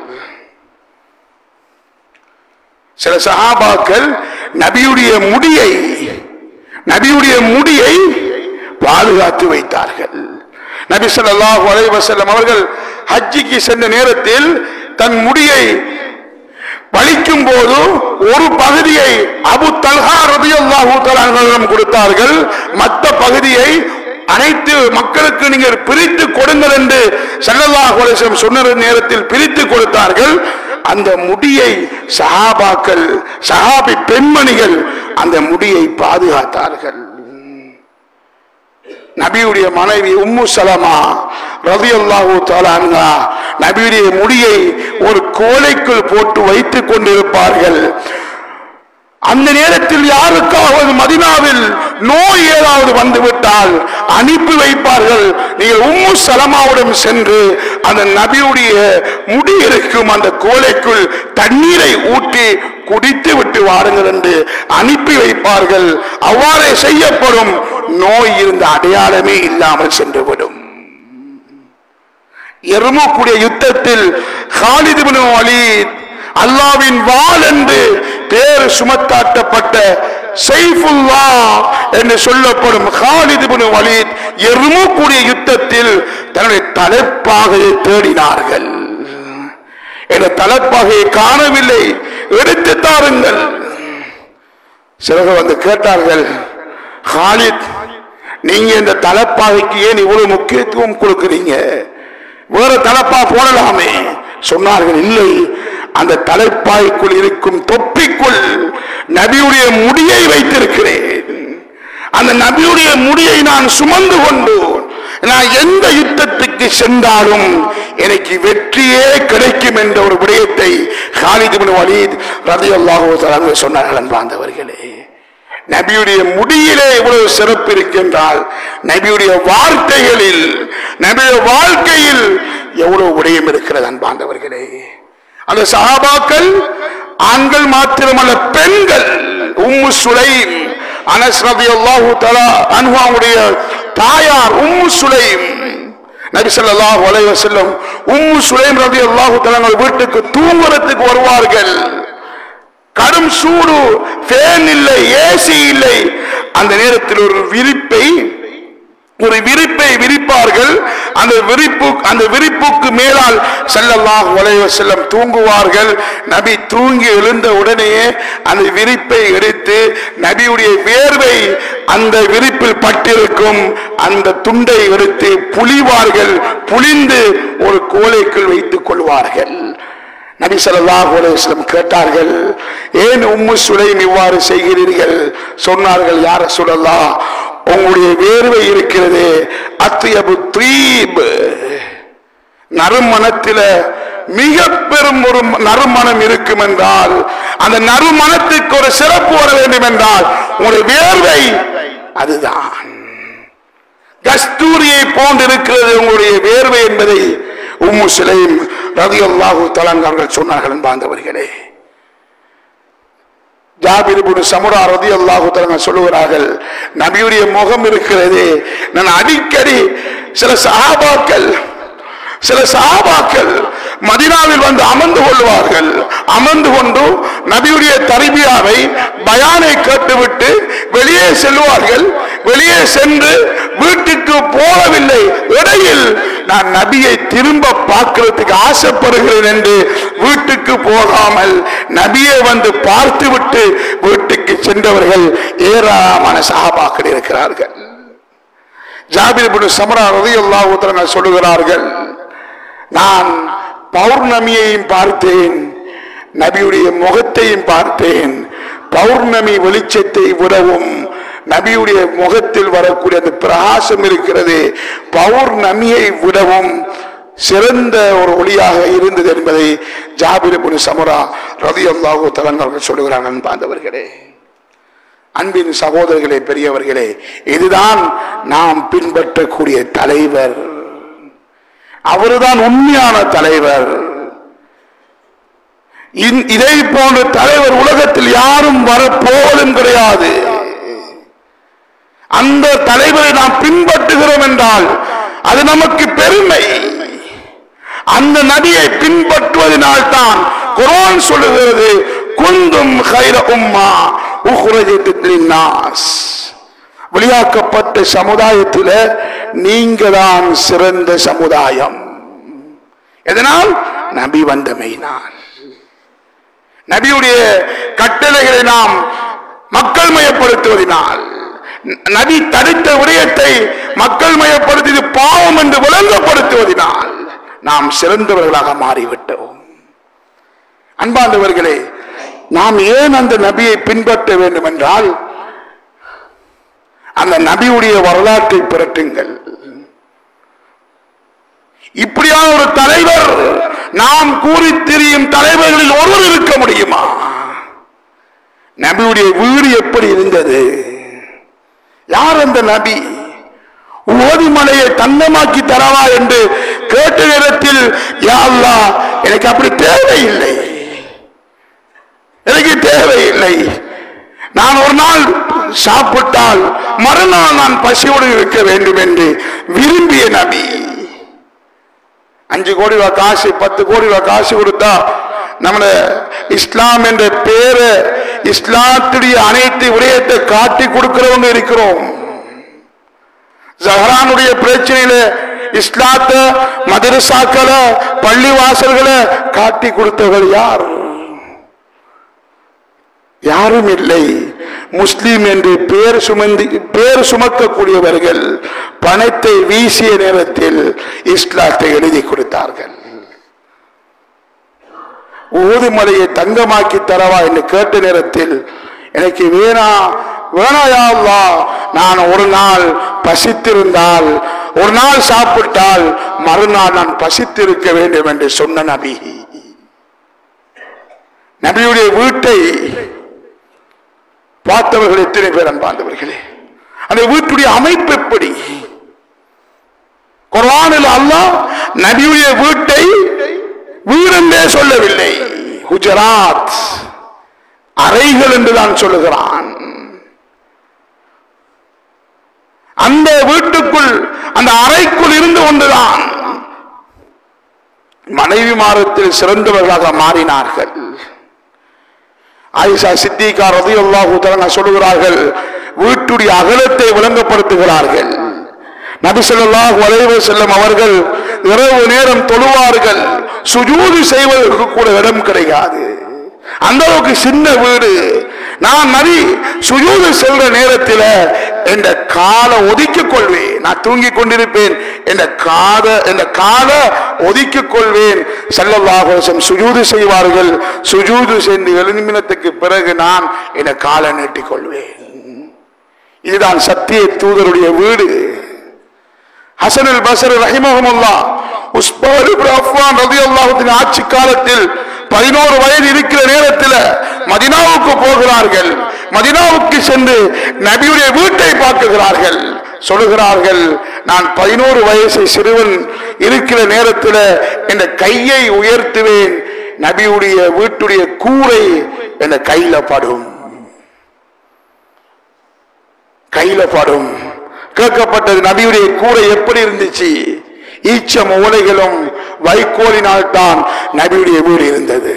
சில சஹாபாக்கள் நபியுடைய முடியை நபியுடைய முடியை பாதுகாத்து வைத்தார்கள் நபி ஸல்லல்லாஹு அலைஹி வஸல்லம் அவர்கள் ஹஜ்ஜிக்கு சென்ற நேரத்தில் தன் முடியை வலிக்கும் போது ஒரு பகுதியை அபு தல்ஹா ரலியல்லாஹு தஆலா கொடுத்தார்கள் மற்ற பகுதியை அனைத்து மக்களுக்கு நீங்கள் பிரித்து கொடுங்கள் என்று ஸல்லல்லாஹு அலைஹி வஸல்லம் சொன்ன நேரத்தில் பிரித்து கொடுத்தார்கள் அந்த முடியை சஹாபாக்கள் சஹாபி பெண்மணிகள் அந்த முடியை பாதுகாத்தார்கள் நபியுடைய மனைவி உம்மு சலமா ரதியல்லாஹு தஆலா நபியுடைய முடியை ஒரு கோலைக்குள் போட்டு வைத்துக் கொண்டிருப்பார்கள் அந்த நேரத்தில் யாருக்காவது மதினாவில் நோய் ஏதாவது வந்துவிட்டால் அனுப்பி வைப்பார்கள் நீங்கள் உம்மு சலமாவுடன் சென்று அந்த நபியுடைய முடி இருக்கும் அந்த கோலைக்குள் தண்ணீரை ஊற்றி குடித்து விட்டு வாருங்கள் என்று அனுப்பி வைப்பார்கள் அவ்வாறே செய்யப்படும் நோய் இருந்த அடையாளமே இல்லாமல் சென்றுவிடும் எருமக்கூடிய யுத்தத்தில் ஹாலித் இப்னு வலீத் அல்லாவின் வாள் என்று பேர் சுமத்தாட்டப்பட்ட சைஃபுல்லா என்று சொல்லப்படும் ஹாலித் இப்னு வலீத் எருமக்கூடிய யுத்தத்தில் தன்னுடைய தலைப்பாகையை தேடினார்கள் என்ற தலைப்பாகையை காணவில்லை எடுத்து தாருங்கள் சிலர்கள் வந்து கேட்டார்கள் ஹாலித் நீங்க இந்த தலைப்பாகைக்கு ஏன் இவ்வளவு முக்கியத்துவம் கொடுக்கிறீங்க வேற தலைப்பா போடலாமே சொன்னார்கள் இல்லை அந்த தலைப்பாய்க்குள் இருக்கும் தொப்பிக்குள் நபியுடைய முடியை வைத்திருக்கிறேன் அந்த நபியுடைய முடியை நான் சுமந்து கொண்டு நான் எந்த யுத்தத்துக்கு சென்றாலும் எனக்கு வெற்றியே கிடைக்கும் என்ற ஒரு விடயத்தை ஹாலித் பின் வலீத் ரலியல்லாஹு தஆலா சொன்னார்கள் அன்பார்ந்தவர்களே நபியுடைய முடியிலே இவ்வளவு சிறப்பு இருக்கின்றால் நபியுடைய வார்த்தைகளில் நபியுடைய வாழ்க்கையில் எவ்வளவு விடயம் இருக்கிறது அன்பார்ந்தவர்களே அந்த சஹாபாக்கள் ஆண்கள் மாத்திரமல்ல பெண்கள் உம்மு சுலைம் அனஸ் ரலியல்லாஹு தஆலா அன்ஹாவுடைய தாயார் உம்மு சுலைம் நபி ஸல்லல்லாஹு அலைஹி வஸல்லம் உம்மு சுலைம் ரலியல்லாஹு தஆலா அவங்க வீட்டுக்கு தூங்குறதுக்கு வருவார்கள் கடும் சூடு ஃபேன் இல்லை ஏசி இல்லை அந்த நேரத்தில் ஒரு விரிப்பை ஒரு விரிப்பை விரிப்பார்கள் அந்த விரிப்பு அந்த விரிப்புக்கு மேலால் செல்லல்லாஹு அலைஹி வஸல்லம் தூங்குவார்கள் நபி தூங்கி எழுந்த உடனேயே அந்த விரிப்பை எடுத்து நபியுடைய வேர்வை அந்த விரிப்பில் பட்டிருக்கும் அந்த துண்டை எடுத்து புளிவார்கள் புளிந்து ஒரு கோலைக்குள் வைத்துக் கொள்வார்கள் நபி ஸல்லல்லாஹு அலைஹி வஸல்லம் கேட்டார்கள் ஏன் உம்மு சுலைம் இவ்வாறு செய்கிறீர்கள் சொன்னார்கள் யார சொல்லலாம் உங்களுடைய வேர்வை இருக்கிறது அத்தியபு தீப் நறுமணத்தில மிக பெரும் ஒரு நறுமணம் இருக்கும் என்றால் அந்த நறுமணத்துக்கு ஒரு சிறப்பு வர வேண்டும் என்றால் உங்களுடைய வேர்வை அதுதான் கஸ்தூரியை போன்றிருக்கிறது உங்களுடைய வேர்வை என்பதை உம்மு சிலையும் ரதி அல்லாஹு தலங்கார்கள் சொன்னார்கள் என்பாந்தவர்களே ஜாபிர் இப்னு சமுரா ரதி அல்லாஹு தலங்க சொல்லுகிறார்கள் நபியுடைய முகம் இருக்கிறது நான் அடிக்கடி சில சஹாபாக்கள் சில சஹாபாக்கள் மதினாவில் வந்து அமர்ந்து கொள்வார்கள் அமர்ந்து கொண்டு நபியுடைய தரிபியாவை பயானை கேட்டுவிட்டு வெளியே செல்வார்கள் வெளியே சென்று வீட்டுக்கு போகவில்லை இடையில் நான் நபியை திரும்ப பார்க்கிறதுக்கு ஆசைப்படுகிறேன் என்று வீட்டுக்கு போகாமல் நபியை வந்து பார்த்துவிட்டு வீட்டுக்கு சென்றவர்கள் ஏராளமான சஹாபாக்கள் இருக்கிறார்கள் ஜாபிர் இப்னு சமரா ரலியல்லாஹு சொல்லுகிறார்கள் நான் பௌர்ணமியையும் பார்த்தேன் நபியுடைய முகத்தையும் பார்த்தேன் பௌர்ணமி வெளிச்சத்தை விடவும் நபியுடைய முகத்தில் வரக்கூடிய அந்த பிரகாசம் இருக்கிறது பௌர்ணமியை விடவும் சிறந்த ஒரு ஒளியாக இருந்தது என்பதை ஜாபிர் இப்னு சமுரா ரதி அல்லாஹு தலங்கள் சொல்லுகிறார்கள் அன்பாந்தவர்களே அன்பின் சகோதரர்களே பெரியவர்களே இதுதான் நாம் பின்பற்றக்கூடிய தலைவர் அவர்தான் உண்மையான தலைவர் இந்- இதை போன்ற தலைவர் உலகத்தில் யாரும் வரப்போவதும் கிடையாது அந்த தலைவரை நாம் பின்பற்றுகிறோம் என்றால் அது நமக்கு பெருமை அந்த நபியை பின்பற்றுவதனால் தான் குர்ஆன் சொல்லுகிறது குந்தும் கைர உம்மா உஹ்ரஜத் லின்னாஸ் வெளியாக்கப்பட்ட சமுதாயத்தில் நீங்க தான் சிறந்த சமுதாயம் எதனால் நபி வந்தமையினால் நபியுடைய கட்டளைகளை நாம் மக்கள் மயப்படுத்துவதனால் நபி தடுத்த விடயத்தை மக்கள் மயப்படுத்தி இது பாவம் என்று விளங்கப்படுத்துவதனால் நாம் சிறந்தவர்களாக மாறிவிட்டோம் அன்பாண்டவர்களே நாம் ஏன் அந்த நபியை பின்பற்ற வேண்டும் என்றால் அந்த நபியுடைய வரலாற்றை புரட்டுங்கள் இப்படியான ஒரு தலைவர் நாம் கூறி திரியும் தலைவர்களில் ஒருவர் இருக்க முடியுமா நபியுடைய வீடு எப்படி இருந்தது யார் அந்த நபி ஓதிமலையை தங்கமாக்கி தரவா என்று கேட்ட நேரத்தில் யா அல்லாஹ் எனக்கு அப்படி தேவையில்லை எனக்கு தேவையில்லை நான் ஒரு நாள் சாப்பிட்டால் மறுநாள் நான் பசியோடு இருக்க வேண்டும் என்று விரும்பிய நபி அஞ்சு கோடி ரூபாய் காசு பத்து கோடி ரூபாய் காசு கொடுத்தா நம்மள இஸ்லாம் என்ற பேரை இஸ்லாத்துடைய அனைத்து விடயத்தை காட்டி கொடுக்கிறவங்க இருக்கிறோம் ஜஹரானுடைய பிரச்சனையில இஸ்லாத்த மதரசாக்களை பள்ளி வாசல்களை காட்டி கொடுத்தவர்கள் யார் யாரும் இல்லை முஸ்லிம் என்று பேர் சுமந்து பேர் சுமக்கக்கூடியவர்கள் பணத்தை வீசிய நேரத்தில் இஸ்லாத்தை எழுதி கொடுத்தார்கள் ஊதுமலையை தங்கமாக்கி தரவா என்று கேட்ட நேரத்தில் எனக்கு வேணா வேணாயா அல்லாஹ், நான் ஒரு நாள் பசித்திருந்தால் ஒரு நாள் சாப்பிட்டால் மறுநாள் நான் பசித்திருக்க வேண்டும் என்று சொன்ன நபி நபியுடைய வீட்டை பார்த்தவர்கள் எத்தனை பேர் அன்பாண்டவர்களே அந்த வீட்டுடைய அமைப்பு எப்படி குர்ஆனில் அல்லாஹ் நபியுடைய வீட்டை வீடென்றே சொல்லவில்லை குஜராத் அறைகள் என்று தான் சொல்லுகிறான் அந்த வீட்டுக்குள் அந்த அறைக்குள் இருந்து கொண்டுதான் மனைவி மாதத்தில் சிறந்தவர்களாக மாறினார்கள் ஆயிஷா சித்திகா ரதியுல்லாஹு தஆலா சொல்லுகிறார்கள் வீட்டுடைய அகலத்தை விளங்கப்படுத்துகிறார்கள் நபி ஸல்லல்லாஹு அலைஹி வஸல்லம் அவர்கள் இரவு நேரம் தொழுவார்கள் சுஜூது செய்வதற்கு கூட இடம் கிடையாது அந்த அளவுக்கு சின்ன வீடு நான் நபி சுஜூது செல்ற நேரத்தில் என்ற காலை ஒதுக்கிக் கொள்வேன் நான் தூங்கிக் கொண்டிருப்பேன் என்ற காத என்ற காலை ஒதுக்கிக் கொள்வேன் செல்லவாகோசம் சுஜூது செய்வார்கள் சுஜூது செய்து எழுநிமிடத்துக்கு பிறகு நான் என் காலை நீட்டிக் கொள்வேன் இதுதான் சத்திய தூதருடைய வீடு ஹசனுல் பசர் ரஹிமஹமுல்லா உஸ்மான் இப்னு அஃப்வான் ரலியல்லாஹு ஆட்சி காலத்தில் பதினோரு வயது இருக்கிற நேரத்தில் மதினாவுக்கு போகிறார்கள் மதினாவுக்கு சென்று நபியுடைய வீட்டை பார்க்குகிறார்கள் சொல்லுகிறார்கள் நான் பதினோரு வயசு சிறுவன் இருக்கிற நேரத்தில் இந்த கையை உயர்த்துவேன் நபியுடைய வீட்டுடைய கூரை என் கையில படும் கையில படும் கேட்கப்பட்டது நபியுடைய கூரை எப்படி இருந்துச்சு ஈச்சம் ஓலைகளும் வைக்கோலினால் தான் நபியுடைய வீடு இருந்தது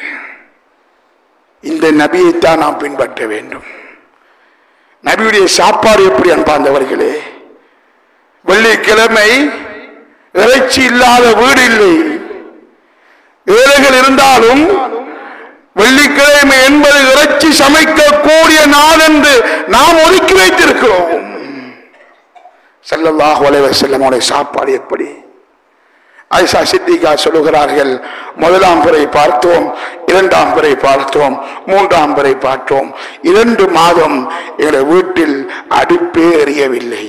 இந்த நபியைத்தான் நாம் பின்பற்ற வேண்டும் நபியுடைய சாப்பாடு எப்படி அன்பார்ந்தவர்களே வெள்ளிக்கிழமை இறைச்சி இல்லாத வீடு இல்லை ஏழைகள் இருந்தாலும் வெள்ளிக்கிழமை என்பது இறைச்சி சமைக்கக்கூடிய நாள் என்று நாம் ஒதுக்கி வைத்திருக்கிறோம் செல்லல்லாஹு அலைஹி வஸல்லமுடைய சாப்பாடு எப்படி ஐசா சித்திகா சொல்லுகிறார்கள் முதலாம் பிறை பார்த்தோம் இரண்டாம் பிறை பார்த்தோம் மூன்றாம் பிறை பார்த்தோம் இரண்டு மாதம் எங்களுடைய வீட்டில் அடுப்பே எறியவில்லை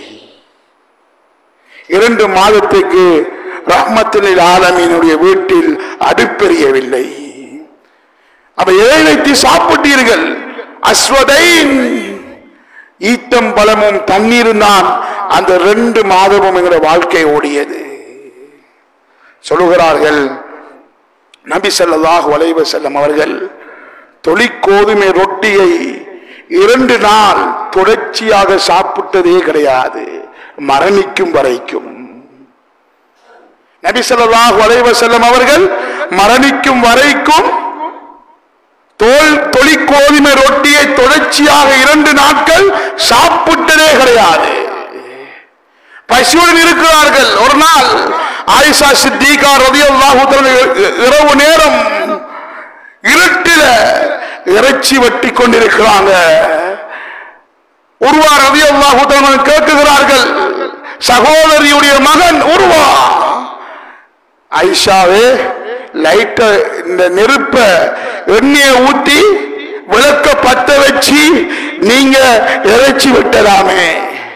இரண்டு மாதத்துக்கு ரஹ்மத்தில் ஆலமீனுடைய வீட்டில் அடுப்பெறியவில்லை அப்ப எதை வைத்து சாப்பிட்டீர்கள் அஸ்வதைன் ஈத்தம் பழமும் தண்ணீரும் தான் அந்த ரெண்டு மாதமும் எங்களுடைய வாழ்க்கை ஓடியது சொல்லுகிறார்கள் நபி ஸல்லல்லாஹு அலைஹி வஸல்லம் அவர்கள் தொழிற்கோதுமை ரொட்டியை இரண்டு நாள் தொடர்ச்சியாக சாப்பிட்டதே கிடையாது மரணிக்கும் வரைக்கும் நபி ஸல்லல்லாஹு அலைஹி வஸல்லம் அவர்கள் மரணிக்கும் வரைக்கும் தோல் தொழிற்கோதுமை ரொட்டியை தொடர்ச்சியாக இரண்டு நாட்கள் சாப்பிட்டதே கிடையாது பசியுடன் இருக்கிறார்கள் ஒரு நாள் ஆயிஷா சித்திகா ரதியல்லாஹு தஆலா இரவு நேரம் இருட்டில இறைச்சி வெட்டி கொண்டிருக்கிறாங்க உருவா ரதியல்லாஹு தஆலா கேட்குகிறார்கள் சகோதரியுடைய மகன் உருவா ஐஷாவே லைட்ட இந்த நெருப்ப எண்ணெயை ஊத்தி விளக்க பத்த வச்சு நீங்க இறைச்சி விட்டதாமே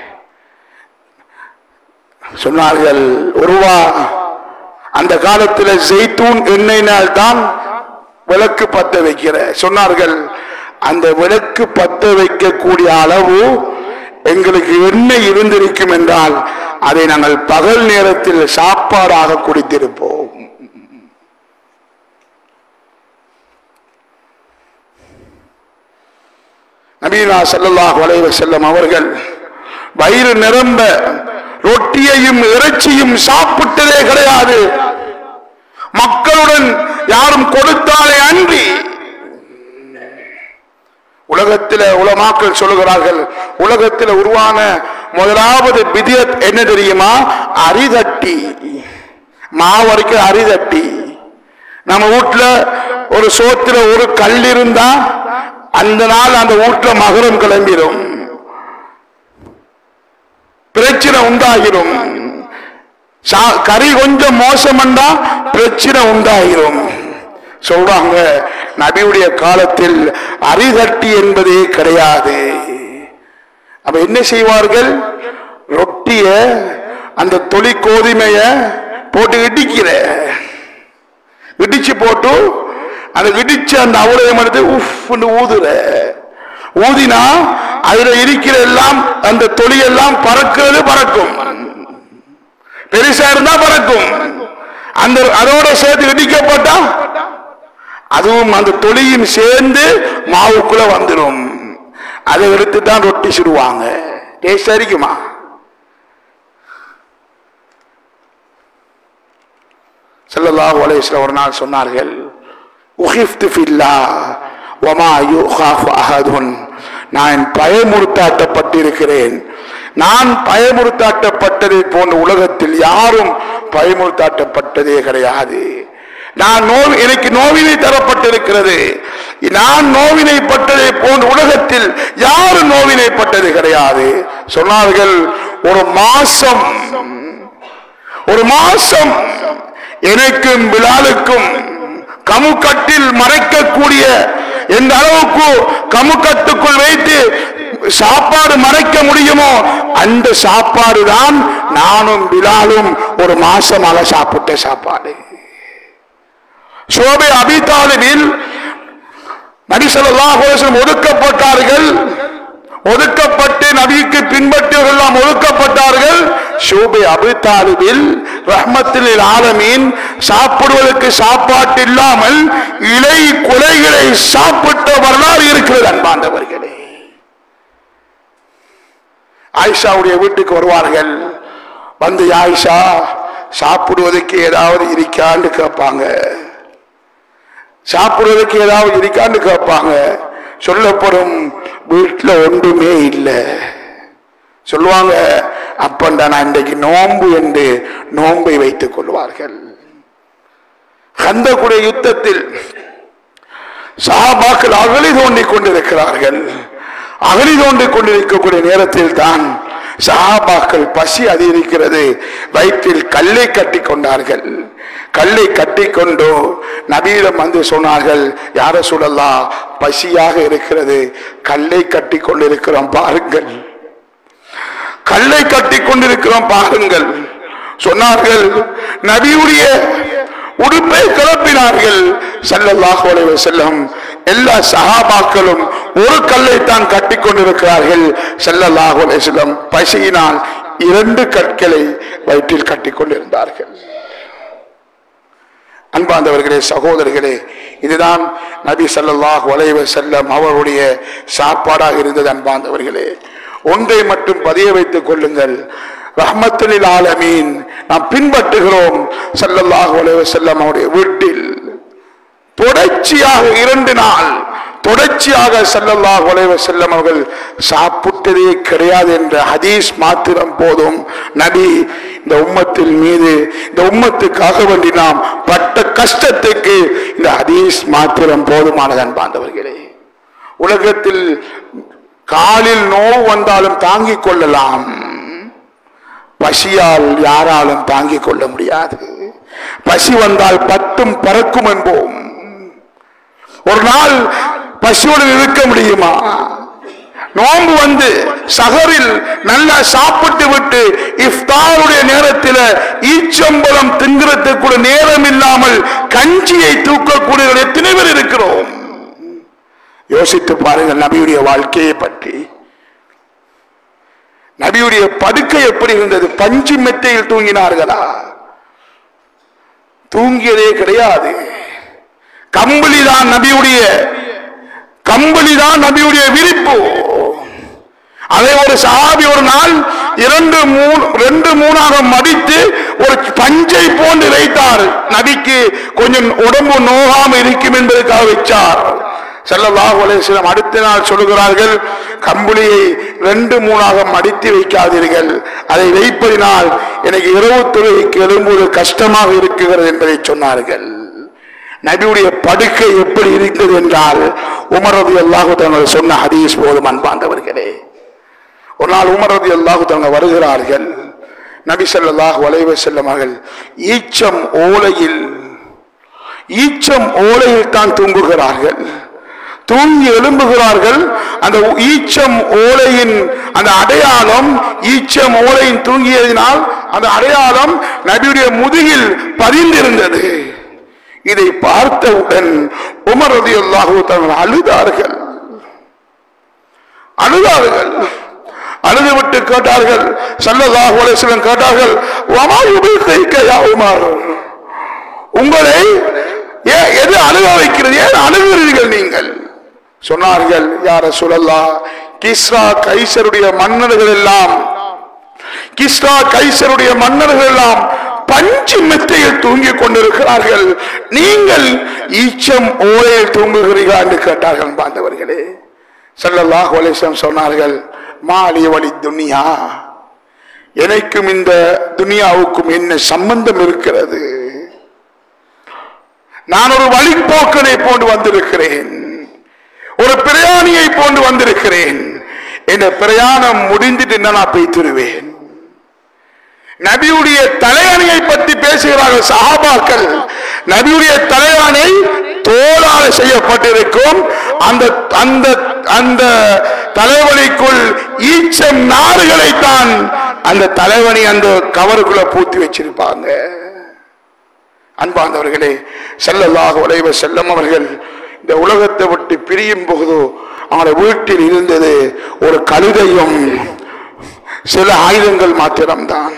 சொன்னார்கள் ஒருவா அந்த காலத்தில் ஜெய்தூன் எண்ணெயினால் தான் விளக்கு பத்த வைக்கிற சொன்னார்கள் அந்த விளக்கு பத்த வைக்கக்கூடிய அளவு எங்களுக்கு எண்ணெய் இருந்திருக்கும் என்றால் அதை நாங்கள் பகல் நேரத்தில் சாப்பாடாக குடித்திருப்போம் நபீனா ஸல்லல்லாஹு அலைஹி வஸல்லம் அவர்கள் வயிறு நிரம்ப ரொட்டியையும் இறைச்சியும் சாப்பிட்டதே கிடையாது மக்களுடன் யாரும் கொடுத்தாலே அன்றி உலகத்தில் உலமாக்கள் சொல்லுகிறார்கள் உலகத்தில் உருவான முதலாவது பிதியத் என்ன தெரியுமா அரிதட்டி மாவரைக்கு அரிதட்டி நம்ம வீட்டுல ஒரு சோத்துல ஒரு கல் இருந்தா அந்த நாள் அந்த வீட்டுல மகரம் கிளம்பிடும் பிரச்சனை உண்டாகிரும் சா- கறி கொஞ்சம் மோசமண்டா பிரச்சனை உண்டாகிரும் சொல்றாங்க நபியுடைய காலத்தில் அரிதட்டி என்பதே கிடையாது அப்ப என்ன செய்வார்கள் ரொட்டிய அந்த தொளி கோதுமைய போட்டு இடிக்கிற இடிச்சு போட்டு அந்த இடிச்சு அந்த அவளையம் எடுத்து உஃப்னு ஊதுற ஊதினா அதுல இருக்கிற எல்லாம் அந்த தொளி எல்லாம் பறக்கிறது பறக்கும் பெருசா இருந்தா பறக்கும் அந்த அதோட சேர்த்து இடிக்கப்பட்டா அதுவும் அந்த தொழியும் சேர்ந்து மாவுக்குள்ள வந்துடும் அதை எடுத்து தான் ரொட்டி சுடுவாங்க டேஸ்ட் இருக்குமா ஸல்லல்லாஹு அலைஹி வஸல்லம் ஒரு நாள் சொன்னார்கள் உஹிஃப்து ஃபில்லா வமா யுகாஃபு அஹதுன் நான் பயமுறுத்தாட்டப்பட்டிருக்கிறேன் நான் பயமுறுத்தாட்டப்பட்டதை போன்ற உலகத்தில் யாரும் பயமுறுத்தாட்டப்பட்டதே கிடையாது நான் நோவி எனக்கு நோவினை தரப்பட்டிருக்கிறது நான் நோவினை பட்டதை போன்ற உலகத்தில் யாரும் நோவினை பட்டது கிடையாது சொன்னார்கள் ஒரு மாசம் ஒரு மாசம் எனக்கும் பிலாலுக்கும் கமுக்கட்டில் மறைக்கக்கூடிய எந்த அளவுக்கு கமுக்கட்டுக்குள் வைத்து சாப்பாடு மறைக்க முடியுமோ அந்த சாப்பாடு தான் நானும் பிலாலும் ஒரு மாசமாக சாப்பிட்ட சாப்பாடு சோபை அபிதாலிவில் நபிசல்லாஹ் ஒதுக்கப்பட்டார்கள் ஒதுக்கப்பட்டு நபிக்கு பின்பற்றியவர்கள் எல்லாம் ஒதுக்கப்பட்டார்கள் ஷூபை அபிதாலிபில் ரஹ்மத்தில் ஆலமீன் சாப்பிடுவதற்கு சாப்பாட்டு இல்லாமல் இலை கொலைகளை சாப்பிட்ட வரலாறு இருக்கிறது அன்பாண்டவர்களே ஆயிஷாவுடைய வீட்டுக்கு வருவார்கள் வந்து ஆயிஷா சாப்பிடுவதற்கு ஏதாவது இருக்கான்னு கேட்பாங்க சாப்பிடுவதற்கு ஏதாவது இருக்கான்னு கேட்பாங்க சொல்லப்படும் வீட்டுல ஒன்றுமே இல்லை சொல்லுவாங்க அப்பண்டா நான் இன்றைக்கு நோன்பு என்று நோன்பை வைத்துக் கொள்வார்கள் கந்தக்குடைய யுத்தத்தில் சஹாபாக்கள் அகலி தோண்டிக் கொண்டிருக்கிறார்கள் அகலி தோண்டிக் கொண்டிருக்கக்கூடிய நேரத்தில் தான் சஹாபாக்கள் பசி அதிகரிக்கிறது வயிற்றில் கல்லை கட்டி கொண்டார்கள் கல்லை கட்டி கொண்டு நபியிடம் வந்து சொன்னார்கள் யார சொல்லலாம் பசியாக இருக்கிறது கல்லை கட்டி கொண்டிருக்கிறோம் பாருங்கள் கல்லை கட்டி கொண்டிருக்கிறோம் பாருங்கள் சொன்னார்கள் நபியுடைய உடுப்பை கிளப்பினார்கள் சல்லல்லாஹு அலைஹி வஸல்லம் எல்லா சஹாபாக்களும் ஒரு கல்லை தான் கட்டி கொண்டிருக்கிறார்கள் சல்லல்லாஹு அலைஹி வஸல்லம் பசியினால் இரண்டு கற்களை வயிற்றில் கட்டி கொண்டிருந்தார்கள் அன்பாந்தவர்களே சகோதரர்களே இதுதான் நபி ஸல்லல்லாஹு அலைஹி வஸல்லம் அவருடைய சாப்பாடாக இருந்தது அன்பாந்தவர்களே ஒன்றை மட்டும் பதிய வைத்துக் கொள்ளுங்கள் ரஹ்மத்துலில் ஆலமீன் நாம் பின்பற்றுகிறோம் ஸல்லல்லாஹு அலைஹி வஸல்லம் அவருடைய வீட்டில் தொடர்ச்சியாக இரண்டு நாள் தொடர்ச்சியாக ஸல்லல்லாஹு அலைஹி வஸல்லம் அவர்கள் சாப்பிட்டதே கிடையாது என்ற ஹதீஸ் மாத்திரம் போதும் நபி இந்த உம்மத்தின் மீது இந்த உம்மத்துக்காக வேண்டி நாம் பட்ட கஷ்டத்துக்கு இந்த ஹதீஸ் மாத்திரம் போதுமானது அன்பாந்தவர்களே உலகத்தில் காலில் நோவு வந்தாலும் தாங்கிக் கொள்ளலாம் பசியால் யாராலும் தாங்கிக் கொள்ள முடியாது பசி வந்தால் பட்டும் பறக்கும் என்போம் ஒரு நாள் பசியுடன் இருக்க முடியுமா நோன்பு வந்து சகரில் நல்லா சாப்பிட்டு விட்டு இஃப்தாருடைய நேரத்தில் ஈச்சம்பலம் திங்கிறதுக்கு கூட நேரம் இல்லாமல் கஞ்சியை தூக்கக்கூடிய எத்தனை பேர் இருக்கிறோம் யோசித்து பாருங்கள் நபியுடைய வாழ்க்கையை பற்றி நபியுடைய படுக்கை எப்படி இருந்தது பஞ்சு மெத்தையில் தூங்கினார்களா தூங்கியதே கிடையாது கம்பளி தான் நபியுடைய கம்பளி தான் நபியுடைய விரிப்பு அதை ஒரு சஹாபி ஒரு நாள் இரண்டு மூணு ரெண்டு மூணாக மடித்து ஒரு பஞ்சை போன்று வைத்தார் நபிக்கு கொஞ்சம் உடம்பு நோகாம இருக்கும் என்பதற்காக வச்சார் ஸல்லல்லாஹு அலைஹி வஸல்லம் அடுத்த நாள் சொல்லுகிறார்கள் கம்பளியை ரெண்டு மூணாக மடித்து வைக்காதீர்கள் அதை வைப்பதினால் எனக்கு இரவு தொழுகைக்கு எழும்புவது கஷ்டமாக இருக்குகிறது என்பதை சொன்னார்கள் நபியுடைய படுக்கை எப்படி இருந்தது என்றால் உமரது அல்லாஹு தங்கள் சொன்ன ஹதீஸ் போதும் அன்பாண்டவர்களே ஒரு நாள் உமரது அல்லாஹு தங்க வருகிறார்கள் நபி ஸல்லல்லாஹு அலைஹி வஸல்லம் அவர்கள் ஈச்சம் ஓலையில் ஈச்சம் ஓலையில் தான் தூங்குகிறார்கள் தூங்கி எழும்புகிறார்கள் அந்த ஈச்சம் ஓலையின் அந்த அடையாளம் ஈச்சம் ஓலையின் தூங்கியதினால் அந்த அடையாளம் நபியுடைய முதுகில் பதிந்திருந்தது இதை பார்த்தவுடன் உமர் ரலியல்லாஹு தஆலா அழுதார்கள் அழுதார்கள் அழுது விட்டு கேட்டார்கள் ஸல்லல்லாஹு அலைஹி வஸல்லம் கேட்டார்கள் வமா யுபிகைக யா உமர் உங்களை ஏன் எது அழுக வைக்கிறது ஏன் அழுகிறீர்கள் நீங்கள் சொன்னார்கள் யார சொல்லல்லா கிஸ்ரா கைசருடைய மன்னர்கள் எல்லாம் கிஸ்ரா கைசருடைய மன்னர்கள் எல்லாம் பஞ்சு மெத்தையில் தூங்கிக் கொண்டிருக்கிறார்கள் நீங்கள் ஈச்சம் ஓலையில் தூங்குகிறீர்களா என்று கேட்டார்கள் பாந்தவர்களே ஸல்லல்லாஹு அலைஹி வஸல்லம் சொன்னார்கள் மாலி வலி துனியா எனக்கும் இந்த துனியாவுக்கும் என்ன சம்பந்தம் இருக்கிறது நான் ஒரு வழிப்போக்கனை போன்று வந்திருக்கிறேன் ஒரு பிரயாணியை போன்று வந்திருக்கிறேன் இந்த பிரயாணம் முடிந்துட்டு நான் பெய்திருவேன் நபியுடைய தலையணையை பற்றி பேசுகிறார்கள் சஹாபாக்கள் நபியுடைய தலையணை தோளால் செய்யப்பட்டிருக்கும் அந்த அந்த அந்த தலைவலிக்குள் ஈச்சம் நாறுகளை தான் அந்த தலைவணி அந்த கவருக்குள்ள பூத்தி வச்சிருப்பாங்க அன்பாந்தவர்களே செல்லல்லாக உழைவ செல்லம் அவர்கள் இந்த உலகத்தை விட்டு பிரியும் போது அவங்கள வீட்டில் இருந்தது ஒரு கழுதையும் சில ஆயுதங்கள் மாத்திரம்தான்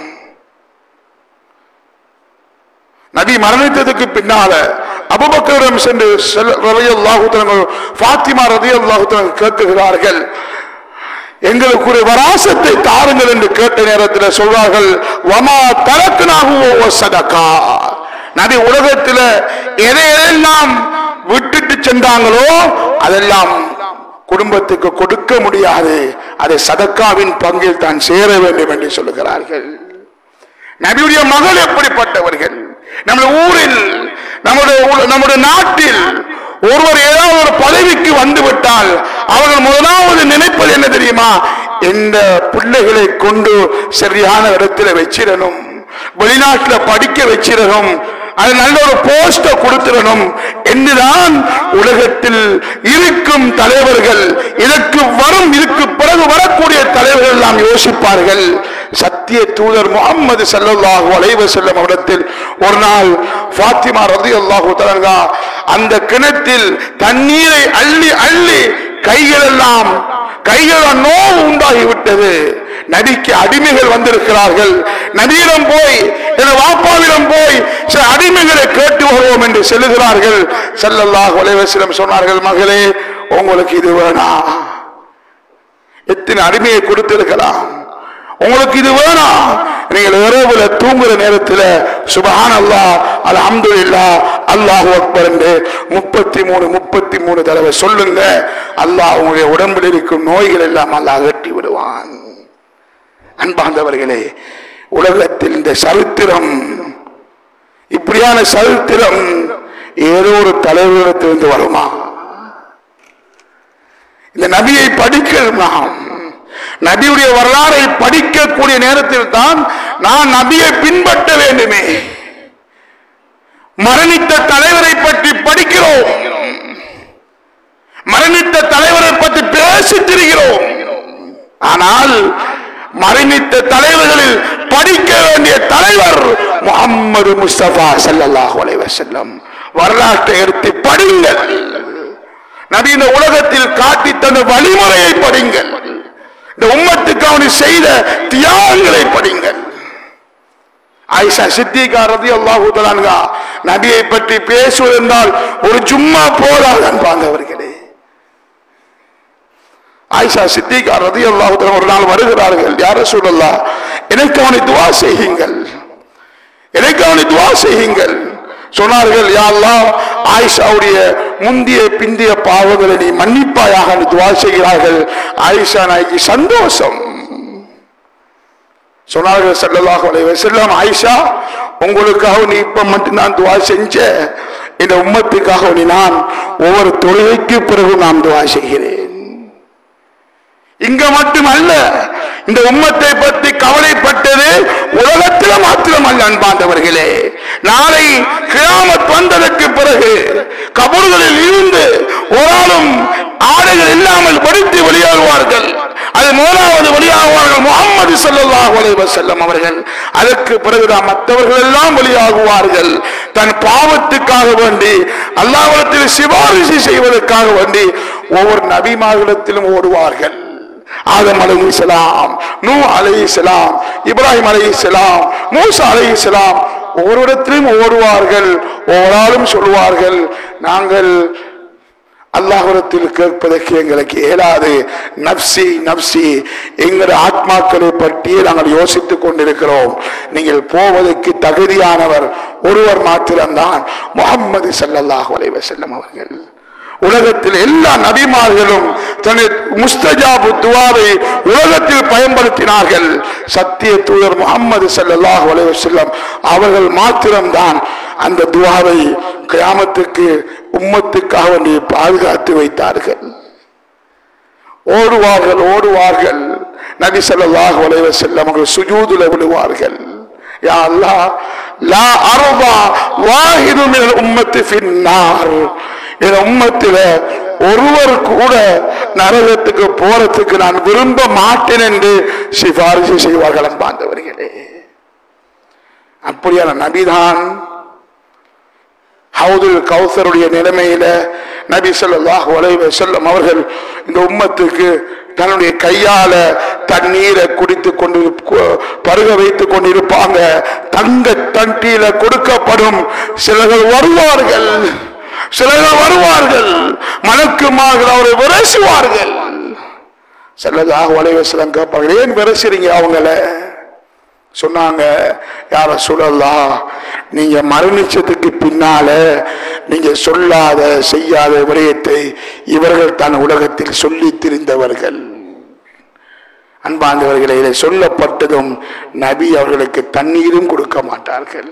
நபி மரணித்ததுக்கு பின்னால அபுபக்கரிடம் சென்று ரலியல்லாஹு ஃபாத்திமா ரலியல்லாஹு கேட்குகிறார்கள் எங்களுக்கு ஒரு வராசத்தை தாருங்கள் என்று கேட்ட நேரத்தில் சொல்வார்கள் வமா தலக்குனாகுவோ சதக்கா நபி உலகத்தில் எதை எதெல்லாம் விட்டுட்டு சென்றாங்களோ அதெல்லாம் குடும்பத்துக்கு கொடுக்க முடியாது அதை சதக்காவின் பங்கில் தான் சேர வேண்டும் என்று சொல்லுகிறார்கள் நபியுடைய மகள் எப்படிப்பட்டவர்கள் நம்முடைய ஊரில் நம்முடைய ஊ- நம்முடைய நாட்டில் ஒருவர் ஏதாவது ஒரு பதவிக்கு வந்து விட்டால் அவர்கள் முதலாவது நினைப்பது என்ன தெரியுமா இந்த பிள்ளைகளை கொண்டு சரியான இடத்துல வச்சிடணும் வெளிநாட்டுல படிக்க வச்சிடணும் அது நல்ல ஒரு போஸ்ட கொடுத்திடணும் என்றுதான் உலகத்தில் இருக்கும் தலைவர்கள் இதற்கு வரும் இதுக்கு பிறகு வரக்கூடிய தலைவர்கள் எல்லாம் யோசிப்பார்கள் சத்திய தூதர் முகம்மது ஸல்லல்லாஹு அலைஹி வஸல்லம் அவரிடத்தில் ஒரு நாள் ஃபாத்திமா ரலியல்லாஹு தஆலா அந்த கிணத்தில் தண்ணீரை அள்ளி அள்ளி கைகள் எல்லாம் கைகள் நோவு உண்டாகி விட்டது நபிக்கு அடிமைகள் வந்திருக்கிறார்கள் நபியிடம் போய் என வாப்பாவிடம் போய் சில அடிமைகளை கேட்டு வருவோம் என்று செல்லுகிறார்கள் ஸல்லல்லாஹு அலைஹி வஸல்லம் சொன்னார்கள் மகளே உங்களுக்கு இது வேணாம் எத்தனை அடிமையை கொடுத்திருக்கலாம் உங்களுக்கு இது வேணாம் நீங்கள் இரவுல தூங்குற நேரத்தில் சுபஹான் அல்லாஹ் அல்ஹம்துலில்லா அல்லாஹு அக்பர் என்று முப்பத்தி மூணு முப்பத்தி மூணு தடவை சொல்லுங்க அல்லாஹ் உங்களுடைய உடம்பில் இருக்கும் நோய்கள் எல்லாம் அல்லாஹ் அகற்றி விடுவான் அன்பார்ந்தவர்களே உலகத்தில் இந்த சரித்திரம் இப்படியான சரித்திரம் ஏதோ ஒரு தலைவரிடத்திலிருந்து வருமா இந்த நபியை படிக்கிறோம் நாம் நபியுடைய வரலாறை படிக்கக்கூடிய நேரத்தில் தான் நான் நபியை பின்பற்ற வேண்டுமே மரணித்த தலைவரை பற்றி படிக்கிறோம் மரணித்த தலைவரை பற்றி பேசித் திரிகிறோம் ஆனால் மரணித்த தலைவர்களில் படிக்க வேண்டிய தலைவர் முகம்மது முஸ்தபா ஸல்லல்லாஹு அலைஹி வஸல்லம் வரலாற்றை எடுத்து படிங்கள் நபி இந்த உலகத்தில் காட்டி தந்த வழிமுறையை படிங்கள் இந்த உம்மத்துக்கு அவனு செய்த தியாகங்களை படிங்கள் ஆயிஷா சித்திகா ரதி அல்லாஹு தலான்கா நபியை பற்றி பேசுவதென்றால் ஒரு சும்மா போதாது அன்பாந்தவர்களே ஆயிஷா சித்திகா ரதி அல்லாஹு ஒரு நாள் வருகிறார்கள் யார சொல்லலா எனக்கு அவனை துவா செய்யுங்கள் எனக்கு அவனை துவா செய்யுங்கள் சொன்னார்கள் யா அல்லாஹ் ஆயிஷாவுடைய முந்திய பிந்திய பாவங்களை நீ மன்னிப்பாயாக என்று துவா செய்கிறார்கள் ஆயிஷா நாய்க்கு சந்தோஷம் சொன்னார்கள் ஸல்லல்லாஹு அலைஹி வஸல்லம் ஆயிஷா உங்களுக்காக நீ இப்ப மட்டும் நான் துவா செஞ்ச இந்த உம்மத்துக்காக நீ நான் ஒவ்வொரு தொழுகைக்கு பிறகு நான் துவா செய்கிறேன் இங்க மட்டுமல்ல இந்த உம்மத்தை பற்றி கவலைப்பட்டது உலகத்தில் மாத்திரமல்ல அன்பாண்டவர்களே நாளை கியாமத் வந்ததற்கு பிறகு கபர்களில் இருந்து ஒரு ஆளும் ஆடைகள் இல்லாமல் படித்து வெளியாகுவார்கள் அது முதலாவது வெளியாகுவார்கள் முகமது ஸல்லல்லாஹு அலைஹி வஸல்லம் அவர்கள் அதற்கு பிறகுதான் மற்றவர்கள் எல்லாம் வெளியாகுவார்கள் தன் பாவத்துக்காக வேண்டி அல்லாஹ்விடத்தில் சிபாரிசு செய்வதற்காக வேண்டி ஒவ்வொரு நபிமார்களிடத்திலும் ஓடுவார்கள் ஆதம் அலை இஸ்லாம் நூ அலை இஸ்லாம் இப்ராஹிம் அலை இஸ்லாம் மூசா அலை இஸ்லாம் ஒவ்வொருடத்திலும் ஓடுவார்கள் ஒவ்வொரு சொல்வார்கள் நாங்கள் அல்லாஹுரத்தில் கேட்பதற்கு எங்களுக்கு இயலாது நப்சி நப்சி எங்கள் ஆத்மாக்களை பற்றியே நாங்கள் யோசித்துக் கொண்டிருக்கிறோம் நீங்கள் போவதற்கு தகுதியானவர் ஒருவர் மாத்திரம்தான் முகம்மது ஸல்லல்லாஹு அலைஹி வஸல்லம் அவர்கள் உலகத்தில் எல்லா நபிமார்களும் தன்னை முஸ்தஜாபு துவாவை உலகத்தில் பயன்படுத்தினார்கள் சத்திய தூதர் முகமது ஸல்லல்லாஹு அலைஹி வஸல்லம் அவர்கள் மாத்திரம்தான் அந்த துவாவை கியாமத்துக்கு உம்மத்துக்காக வேண்டி பாதுகாத்து வைத்தார்கள் ஓடுவார்கள் ஓடுவார்கள் நபி ஸல்லல்லாஹு அலைஹி வஸல்லம் அவர்கள் சுஜூதுல விழுவார்கள் யா அல்லாஹ் லா அர்பா வாஹிது மினல் உம்மத்தி ஃபின்னார் இந்த உம்மத்தில ஒருவர் கூட நரகத்துக்கு போறதுக்கு நான் விரும்ப மாட்டேன் என்று சிபாரிசு செய்வார்கள் அன்பார்ந்தவர்களே அப்படியான நபிதான் ஹவுதுல் கௌசருடைய நிலைமையில நபி ஸல்லல்லாஹு அலைஹி வஸல்லம் அவர்கள் இந்த உம்மத்துக்கு தன்னுடைய கையால தண்ணீரை குடித்து கொண்டு பருக வைத்துக் கொண்டிருப்பாங்க தங்க தண்டியில கொடுக்கப்படும் சிலர்கள் வருவார்கள் சிலர்கள் வருவார்கள் மலக்குமாக அவரை விரசுவார்கள் சிலதாக வலைவசலம் கேட்பார்கள் ஏன் விரசுறீங்க அவங்கள சொன்னாங்க யார சொல்லலாம் நீங்க மரணிச்சதுக்கு பின்னால நீங்க சொல்லாத செய்யாத விடயத்தை இவர்கள் தான் உலகத்தில் சொல்லி திரிந்தவர்கள் அன்பாந்தவர்களை இதை சொல்லப்பட்டதும் நபி அவர்களுக்கு தண்ணீரும் கொடுக்க மாட்டார்கள்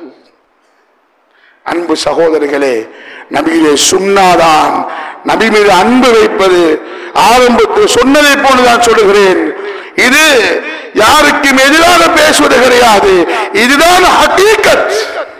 அன்பு சகோதரர்களே நபியிலே சுண்ணாதான் நபி மீது அன்பு வைப்பது ஆரம்பத்தில் சொன்னதை போலதான் சொல்லுகிறேன் இது யாருக்கும் எதிராக பேசுவது கிடையாது இதுதான் ஹக்கீக்கத்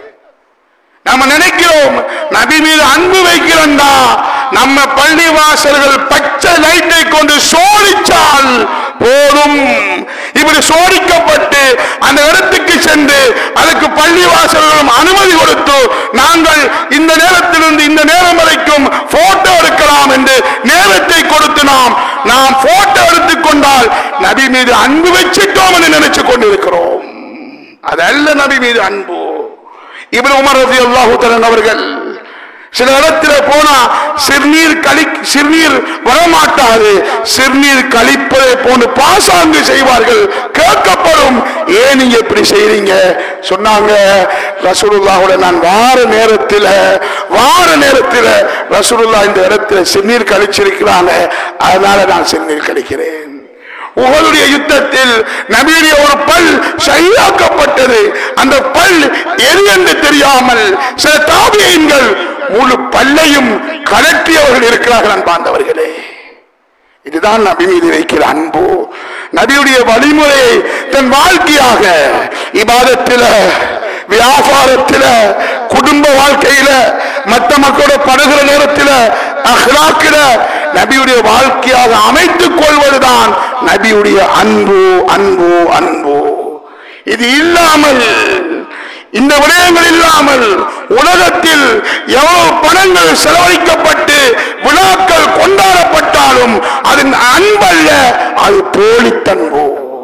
நம்ம நினைக்கிறோம் நபி மீது அன்பு வைக்கிறோம்டா நம்ம பள்ளி வாசல்கள் பச்சை லைட்டை கொண்டு சோடிச்சால் போதும் இப்படி சோடிக்கப்பட்டு அந்த இடத்துக்கு சென்று அதுக்கு பள்ளி வாசல்களும் அனுமதி கொடுத்து நாங்கள் இந்த நேரத்திலிருந்து இந்த நேரம் வரைக்கும் போட்டோ எடுக்கலாம் என்று நேரத்தை கொடுத்து நாம் நாம் போட்டோ எடுத்துக்கொண்டால் நபி மீது அன்பு வச்சிட்டோம் என்று நினைச்சு கொண்டிருக்கிறோம் அதல்ல நபி மீது அன்பு இப்னு உமர் ரலியல்லாஹு தஆலா அவர்கள் சில இடத்துல போனா சிறுநீர் கழி சிறுநீர் வரமாட்டாது சிறுநீர் கழிப்பதை போன்று பாசாங்கு செய்வார்கள் கேட்கப்படும் ஏன் நீங்க இப்படி செய்றீங்க சொன்னாங்க ரசூலுல்லாஹோட நான் வார நேரத்தில் வார நேரத்தில் ரசூலுல்லா இந்த இடத்துல சிறுநீர் கழிச்சிருக்கிறாங்க அதனால நான் சிறுநீர் கழிக்கிறேன் உங்களுடைய யுத்தத்தில் நபியுடைய ஒரு பல் ஷஹீதாக்கப்பட்டது அந்த பல் எது என்று தெரியாமல் சில தாபியங்கள் முழு பல்லையும் கலட்டியவர்கள் இருக்கிறார்கள் அன்பார்ந்தவர்களே இதுதான் நபி மீது வைக்கிற அன்பு நபியுடைய வழிமுறையை தன் வாழ்க்கையாக இபாதத்தில வியாபாரத்தில குடும்ப வாழ்க்கையில மற்ற மக்களோட படுகிற நேரத்தில் அஹ்லாக்கில நபியுடைய வாழ்க்கையாக அமைத்துக் கொள்வதுதான் நபியுடைய அன்பு அன்பு அன்பு இது இல்லாமல் இந்த விடயங்கள் இல்லாமல் உலகத்தில் எவ்வளவு பணங்கள் செலவழிக்கப்பட்டு விழாக்கள் கொண்டாடப்பட்டாலும் அது அன்பல்ல அது போலித்தன்பு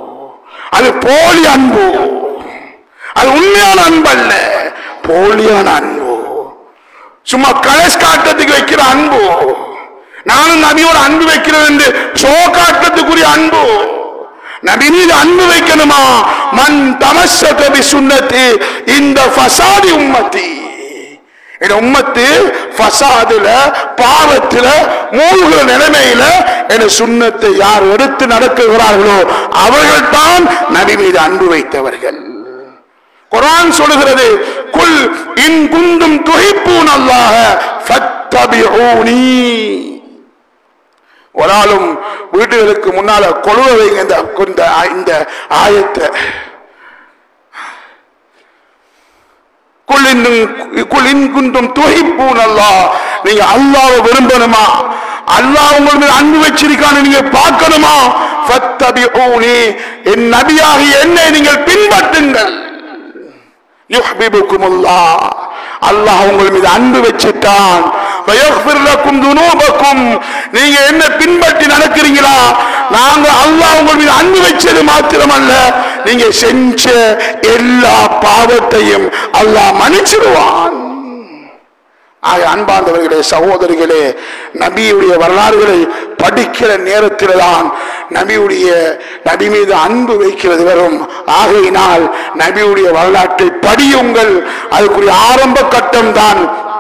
அது போலி அன்பு அது உண்மையான அன்பல்ல போலியான அன்பு சும்மா கலஸ் காட்டத்துக்கு வைக்கிற அன்பு நானும் நபியோட அன்பு வைக்கிறது என்று சோ காட்டத்துக்குரிய அன்பு நபி மீது அன்பு வைக்கணுமா மண் தமசக பி சுன்னத்தி இந்த ஃபசாதி உம்மத்தி என் உம்மத்து ஃபசாதுல பாவத்துல மூழ்கிற நிலைமையில என் சுண்ணத்தை யார் எடுத்து நடக்குகிறார்களோ அவர்கள் தான் நபி மீது அன்பு வைத்தவர்கள் குரான் சொல்லுகிறது குல் இன் குந்தும் துகைப்பூன் அல்லாஹ ஃபத்தபிஊனி ஒரு ஆளும் வீடுகளுக்கு முன்னால கொழுவ வைங்க இந்த இந்த இந்த ஆயத்தை குளின்குன்றும் துகைப்பூன் அல்லா நீங்க அல்லாவை விரும்பணுமா அல்லாஹ் உங்கள் மீது அன்பு வச்சிருக்கான்னு நீங்க பார்க்கணுமா ஃபத்தபிஊனி என் நபியாகிய என்னை நீங்கள் பின்பற்றுங்கள் யுஹ்பிபுக்கும் அல்லாஹ் அல்லாஹ் உங்கள் மீது அன்பு வச்சிட்டான் وَيَغْفِرْ لَكُمْ ذُنُوبَكُمْ நீங்க என்ன பின்பற்றி நடக்கிறீங்களா நாங்க அல்லாஹ் உங்கள் மீது அன்பு வச்சது மாத்திரமல்ல நீங்க செஞ்ச எல்லா பாவத்தையும் அல்லாஹ் மன்னிச்சிடுவான் ஆக அன்பார்ந்தவர்களே சகோதரிகளே நபியுடைய வரலாறுகளை படிக்கிற நேரத்தில் தான் நபியுடைய நபி மீது அன்பு வைக்கிறது வரும் ஆகையினால் நபியுடைய வரலாற்றை படியுங்கள் அதுக்குரிய ஆரம்ப கட்டம் தான்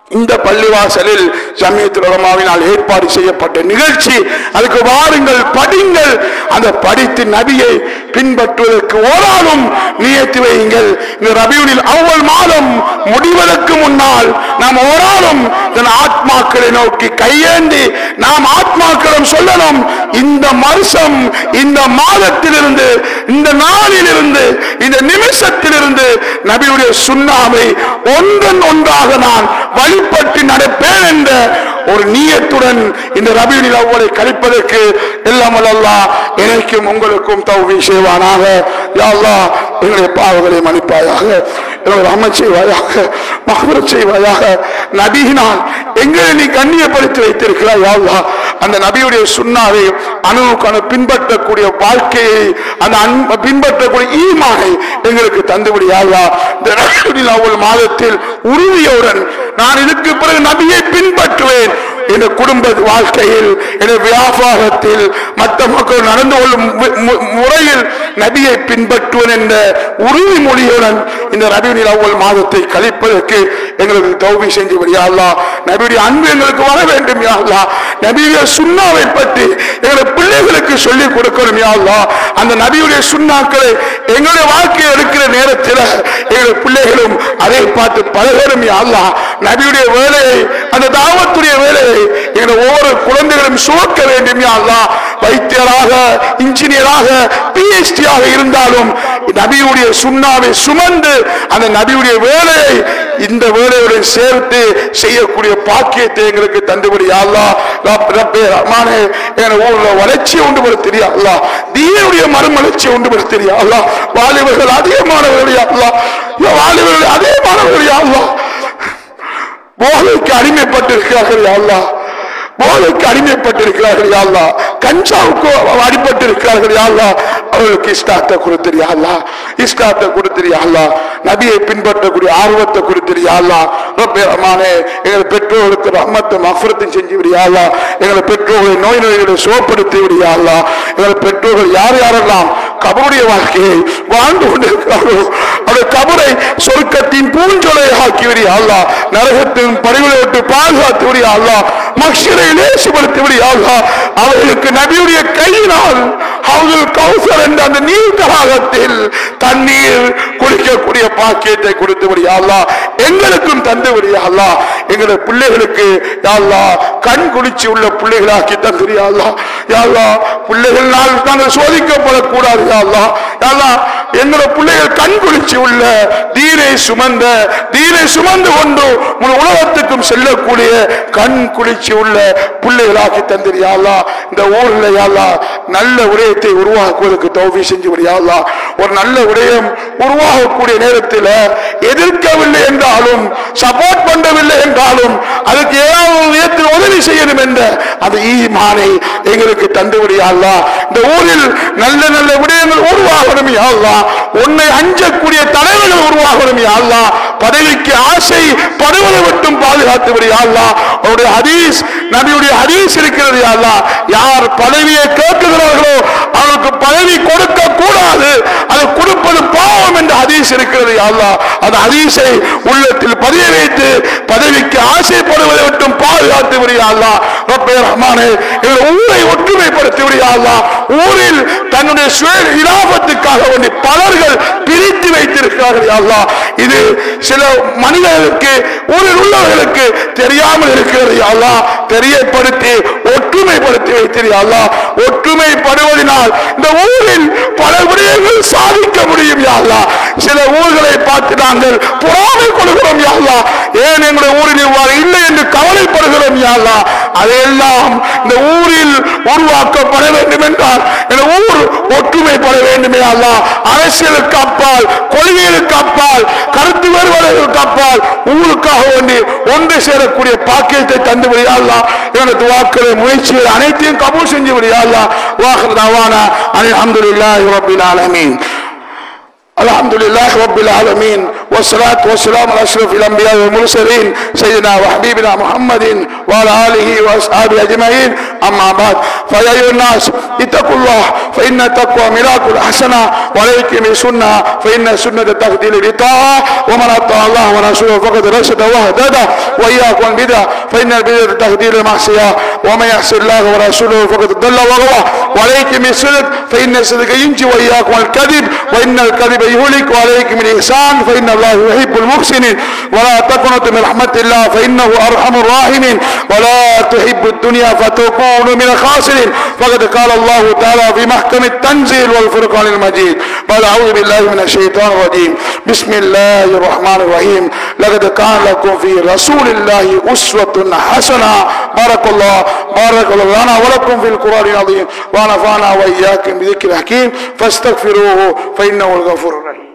இந்த பள்ளிவாசலில் ஜமியத்துல் உலமாவினால் ஏற்பாடு செய்யப்பட்ட நிகழ்ச்சி அதுக்கு வாருங்கள் படிங்கள் அந்த படித்து நபியை பின்பற்றுவதற்கு ஓராளும் நியத்து வையுங்கள் இந்த ரபியுனில் அவ்வளவு மாதம் முடிவதற்கு முன்னால் நாம் ஓராளும் தன் ஆத்மாக்களை நோக்கி கையேந்தி நாம் ஆத்மாக்களும் சொல்லணும் இந்த வருஷம் இந்த மாதத்திலிருந்து இந்த நாளிலிருந்து இந்த நிமிஷத்திலிருந்து நபியுடைய சுண்ணாவை ஒன்றன் ஒன்றாக நான் வழிபட்டு நடப்பேன் என்ற ஒரு நீயத்துடன் இந்த ரபியுனில் அவ்வளை கழிப்பதற்கு எல்லாம் அல்லா எனக்கும் உங்களுக்கும் தௌவி செய்வானாக யா அல்லாஹ் எங்களுடைய பாவங்களை மன்னிப்பாயாக எங்களை அமர் செய்வாயாக மகபரச் செய்வாயாக நபியினால் எங்களை நீ கண்ணியப்படுத்தி வைத்திருக்கிறாய் யா அல்லாஹ் அந்த நபியுடைய சுண்ணாவை அணுவுக்கு அணு பின்பற்றக்கூடிய வாழ்க்கையை அந்த அன்ப- பின்பற்றக்கூடிய ஈமானை எங்களுக்கு தந்துவிடியாதா இந்த ரபியுல் அவ்வளவு மாதத்தில் உறுதியுடன் நான் இதுக்கு பிறகு நபியை பின்பற்றுவேன் என் குடும்ப வாழ்க்கையில் என் வியாபாரத்தில் மற்ற மக்கள் நடந்து கொள்ளும் மு- மு- முறையில் நபியை பின்பற்றுவேன் என்ற உறுதிமொழியுடன் இந்த ரபியுல் அவ்வளவு மாதத்தை கழிப்பதற்கு எங்களுக்கு தௌபி செஞ்சு விடியாதா நபியுடைய அன்பு எங்களுக்கு வர வேண்டும் யாழ்லா நபியுடைய சுண்ணாவை பற்றி எங்களுடைய பிள்ளைகளுக்கு சொல்லிக் கொடுக்கணும் யாழ்லா அந்த நபியுடைய சுண்ணாக்களை எங்களுடைய வாழ்க்கையில் இருக்கிற நேரத்தில் எங்களுடைய பிள்ளைகளும் அதை பார்த்து பழகணும் யாழ்லா நபியுடைய வேலையை அந்த தாவத்துடைய வேலையை எங்களுடைய ஒவ்வொரு குழந்தைகளும் சுமக்க வேண்டும் யாழ்லா வைத்தியராக இன்ஜினியராக பிஎஸ்டியாக இருந்தாலும் நபியுடைய சுண்ணாவை சுமந்து அந்த நபியுடைய வேலையை இந்த வேலையுடன் சேர்த்து செய்யக்கூடிய பாக்கியத்தை எங்களுக்கு தந்துபடி அல்லா ரப்பே ரஹ்மானே எங்க ஊர்ல வளர்ச்சி உண்டு பெற தெரியா அல்லா தீனுடைய மறுமலர்ச்சி உண்டு பெற தெரியா அல்லா வாலிபர்கள் அதிகமானவர்கள் அல்லா வாலிபர்கள் அதிகமானவர்கள் அல்லா போதைக்கு அடிமைப்பட்டிருக்கிறார்கள் அல்லா போதைக்கு அடிமைப்பட்டிருக்கிறார்கள் யாழ்லா கஞ்சாவுக்கு அடிபட்டிருக்கிறார்கள் யாழ்லா அவர்களுக்கு இஷ்டாத்தை கொடுத்திரியாள்லா இஷ்டாத்தை கொடுத்திரியாள்லா நபியை பின்பற்றக்கூடிய ஆர்வத்தை கொடுத்திரியாள்லா ரப்பே ரஹ்மானே எங்கள் பெற்றோர்களுக்கு ரஹ்மத்தை மஃபரத்தையும் செஞ்சு விடியாள்லா எங்கள் பெற்றோர்களை நோய் நோய்களை சுகப்படுத்தி விடியாள்லா எங்கள் பெற்றோர்கள் யார் யாரெல்லாம் கபருடைய வாழ்க்கையை வாழ்ந்து கொண்டிருக்கிறார்களோ அந்த கபரை சொர்க்கத்தின் பூஞ்சொலை ஆக்கி விடியாள்லா நரகத்தின் பரிவுகளை விட்டு பாதுகாத்து விடியாள்லா மக்ஷரை லேசுபடுத்தி விடியாள்லா அவர்களுக்கு நபியுடைய கையினால் அவர்கள் கௌசர் என்ற அந்த நீர் தடாகத்தில் தண்ணீர் குடிக்கக்கூடிய பாக்கியத்தை கொடுத்து விடியாள்லா எங்களுக்கும் தந்து விடியாள்லா எங்களுடைய பிள்ளைகளுக்கு யாழ்லா கண் குளிச்சு உள்ள பிள்ளைகளாக்கி தந்திரியாள்லா யாழ்லா பிள்ளைகளால் நாங்கள் சோதிக்கப்படக்கூடாது யாழ்லா யாழ்லா எங்களுடைய பிள்ளைகள் கண் குளிச்சு உள்ள தீரை சுமந்த தீரை சுமந்து கொண்டு முழு உலகத்துக்கும் செல்லக்கூடிய கண் குளிச்சு உள்ள பிள்ளைகளாக்கி தந்திரியாள்லா இந்த ஊர்ல யாழ்லா நல்ல விடயத்தை உருவாக்குவதற்கு தௌவி செஞ்சு விடியாள்லா ஒரு நல்ல விடயம் உருவாகக்கூடிய நேரத்தில் எதிர்க்கவில்லை என்றாலும் சப்போர்ட் பண்ணவில்லை என்றாலும் அதுக்கு ஏதாவது ஒரு விதத்தில் உதவி செய்யணும் என்ற அந்த ஈமானை எங்களுக்கு தந்துவிடியாள்லா இந்த ஊரில் நல்ல நல்ல விடயங்கள் உருவாகணும் யாழ்லா உன்னை அஞ்சக்கூடிய தலைவர்கள் உருவாகணும் யாழ்லா பதவிக்கு ஆசை படுவதை மட்டும் பாதுகாத்து விடியாள்லா அவருடைய ஹதீஸ் நபியுடைய ஹதீஸ் இருக்கிறது யாழ்லா யார் பதவியை கேட்குகிறார்களோ அவருக்கு பதவி கொடுக்க கூடாது அது கொடுப்பது பாவம் என்ற ஹதீஸ் இருக்கிறது யாழ்லா அந்த ஹதீஸை உள்ளத்தில் பதிய வைத்து பதவிக்கு ஆசைப்படுவதை மட்டும் பாதுகாத்து விடியாள்லா ரப்பே ரஹ்மானே எங்கள் ஊரை ஒற்றுமைப்படுத்தி விடியாள்லா ஊரில் தன்னுடைய சுய இலாபத்துக்காக வேண்டி பலர்கள் பிரித்து வைத்திருக்கிறார்கள் அல்லா இது சில மனிதர்களுக்கு ஊரில் உள்ளவர்களுக்கு தெரியாமல் இருக்கிறது அல்லா தெரியப்படுத்தி ஒற்றுமைப்படுத்தி வைத்திரு அல்லா ஒற்றுமைப்படுவதனால் இந்த ஊரில் பல விடயங்கள் சாதிக்க முடியும் யாழ்லா சில ஊர்களை பார்த்து நாங்கள் பொறாமை கொள்கிறோம் யாழ்லா ஏன் எங்களுடைய ஊரில் இவ்வாறு இல்லை என்று கவலைப்படுகிறோம் யாழ்லா அதையெல்லாம் இந்த ஊரில் உருவாக்கப்பட வேண்டும் என்றால் இந்த ஊர் ஒற்றுமைப்பட வேண்டுமே அல்லா அரசியலுக்கு அப்பால் கொள்கைகளுக்கு அப்பால் கருத்து வேறுபாடுகளுக்கு அப்பால் ஊருக்காக வேண்டி ஒன்று சேரக்கூடிய பாக்கியத்தை தந்து விடியாள்லா எனது வாக்களை முயற்சிகள் அனைத்தையும் கபூல் செஞ்சு விடியாள்லா வாக்குறது அவானா அலி அஹமதுல்லாஹி ரபில் ஆலமீன் الحمد لله رب العالمين والصلاة والسلام على أشرف الأنبياء والمرسلين سيدنا وحبيبنا محمد وعلى آله وأصحابه أجمعين أما بعد فيا أيها الناس اتقوا الله فإن التقوى ملاك الحسنة وعليكم بسنة فإن السنة تهدي للطاعة ومن أطاع الله ورسوله فقد رشد واهتدى وإياكم البدع فإن البدع تهدي للمعصية ومن يعص الله ورسوله فقد ضل وغوى وعليكم بالصدق فإن الصدق ينجي وإياكم الكذب وإن الكذب يهلك وعليكم الإحسان فإن الله يحب المحسنين ولا تقنطوا من رحمة الله فإنه أرحم الراحمين ولا تحب الدنيا فتكونوا من الخاسرين فقد قال الله تعالى في محكم التنزيل والفرقان المجيد بعد أعوذ بالله من الشيطان الرجيم بسم الله الرحمن الرحيم لقد كان لكم في رسول الله أسوة حسنة بارك الله بارك الله لنا ولكم في القرآن العظيم ونفعنا وإياكم بذكر الحكيم فاستغفروه فإنه الغفور الرحيم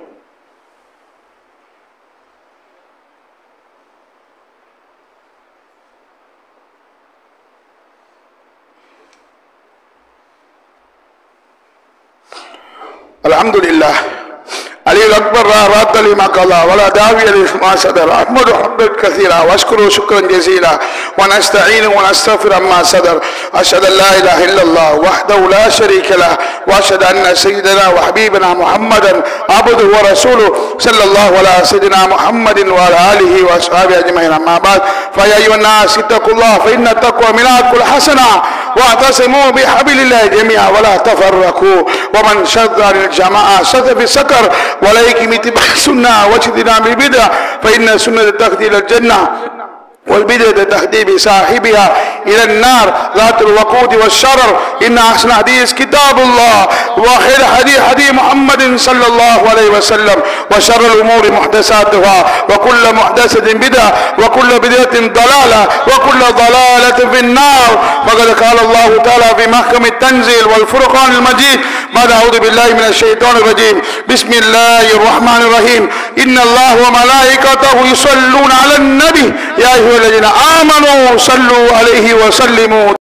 الحمد لله علي الأكبر لا راد لما قضى ولا داوي لما صدر أحمد حمدا كثيرا واشكره شكرا جزيلا ونستعين ونستغفر ما صدر أشهد أن لا إله إلا الله وحده لا شريك له وأشهد أن سيدنا وحبيبنا محمدا عبده ورسوله صلى الله على سيدنا محمد وعلى آله وأصحابه أجمعين أما بعد فيا أيها الناس اتقوا الله فإن التقوى ملاك الحسنة واعتصموا بحبل الله جميعا ولا تفرقوا ومن شذ عن الجماعة شذ في السكر وليكم اتباع السنة واجتناب البدع فإن سنة تهدي إلى الجنة والبدعة تهدي بصاحبها إلى النار ذات الوقود والشرر إن أحسن حديث كتاب الله وخير حديث حديث محمد صلى الله عليه وسلم وشر الأمور محدثاتها وكل محدثة بدعة وكل بدعة ضلالة وكل ضلالة في النار فقد قال الله تعالى في محكم التنزيل والفرقان المجيد بعد أعوذ بالله من الشيطان الرجيم بسم الله الرحمن الرحيم إن الله وملائكته يصلون على النبي يا أيها الذين آمنوا صلوا عليه وسلموا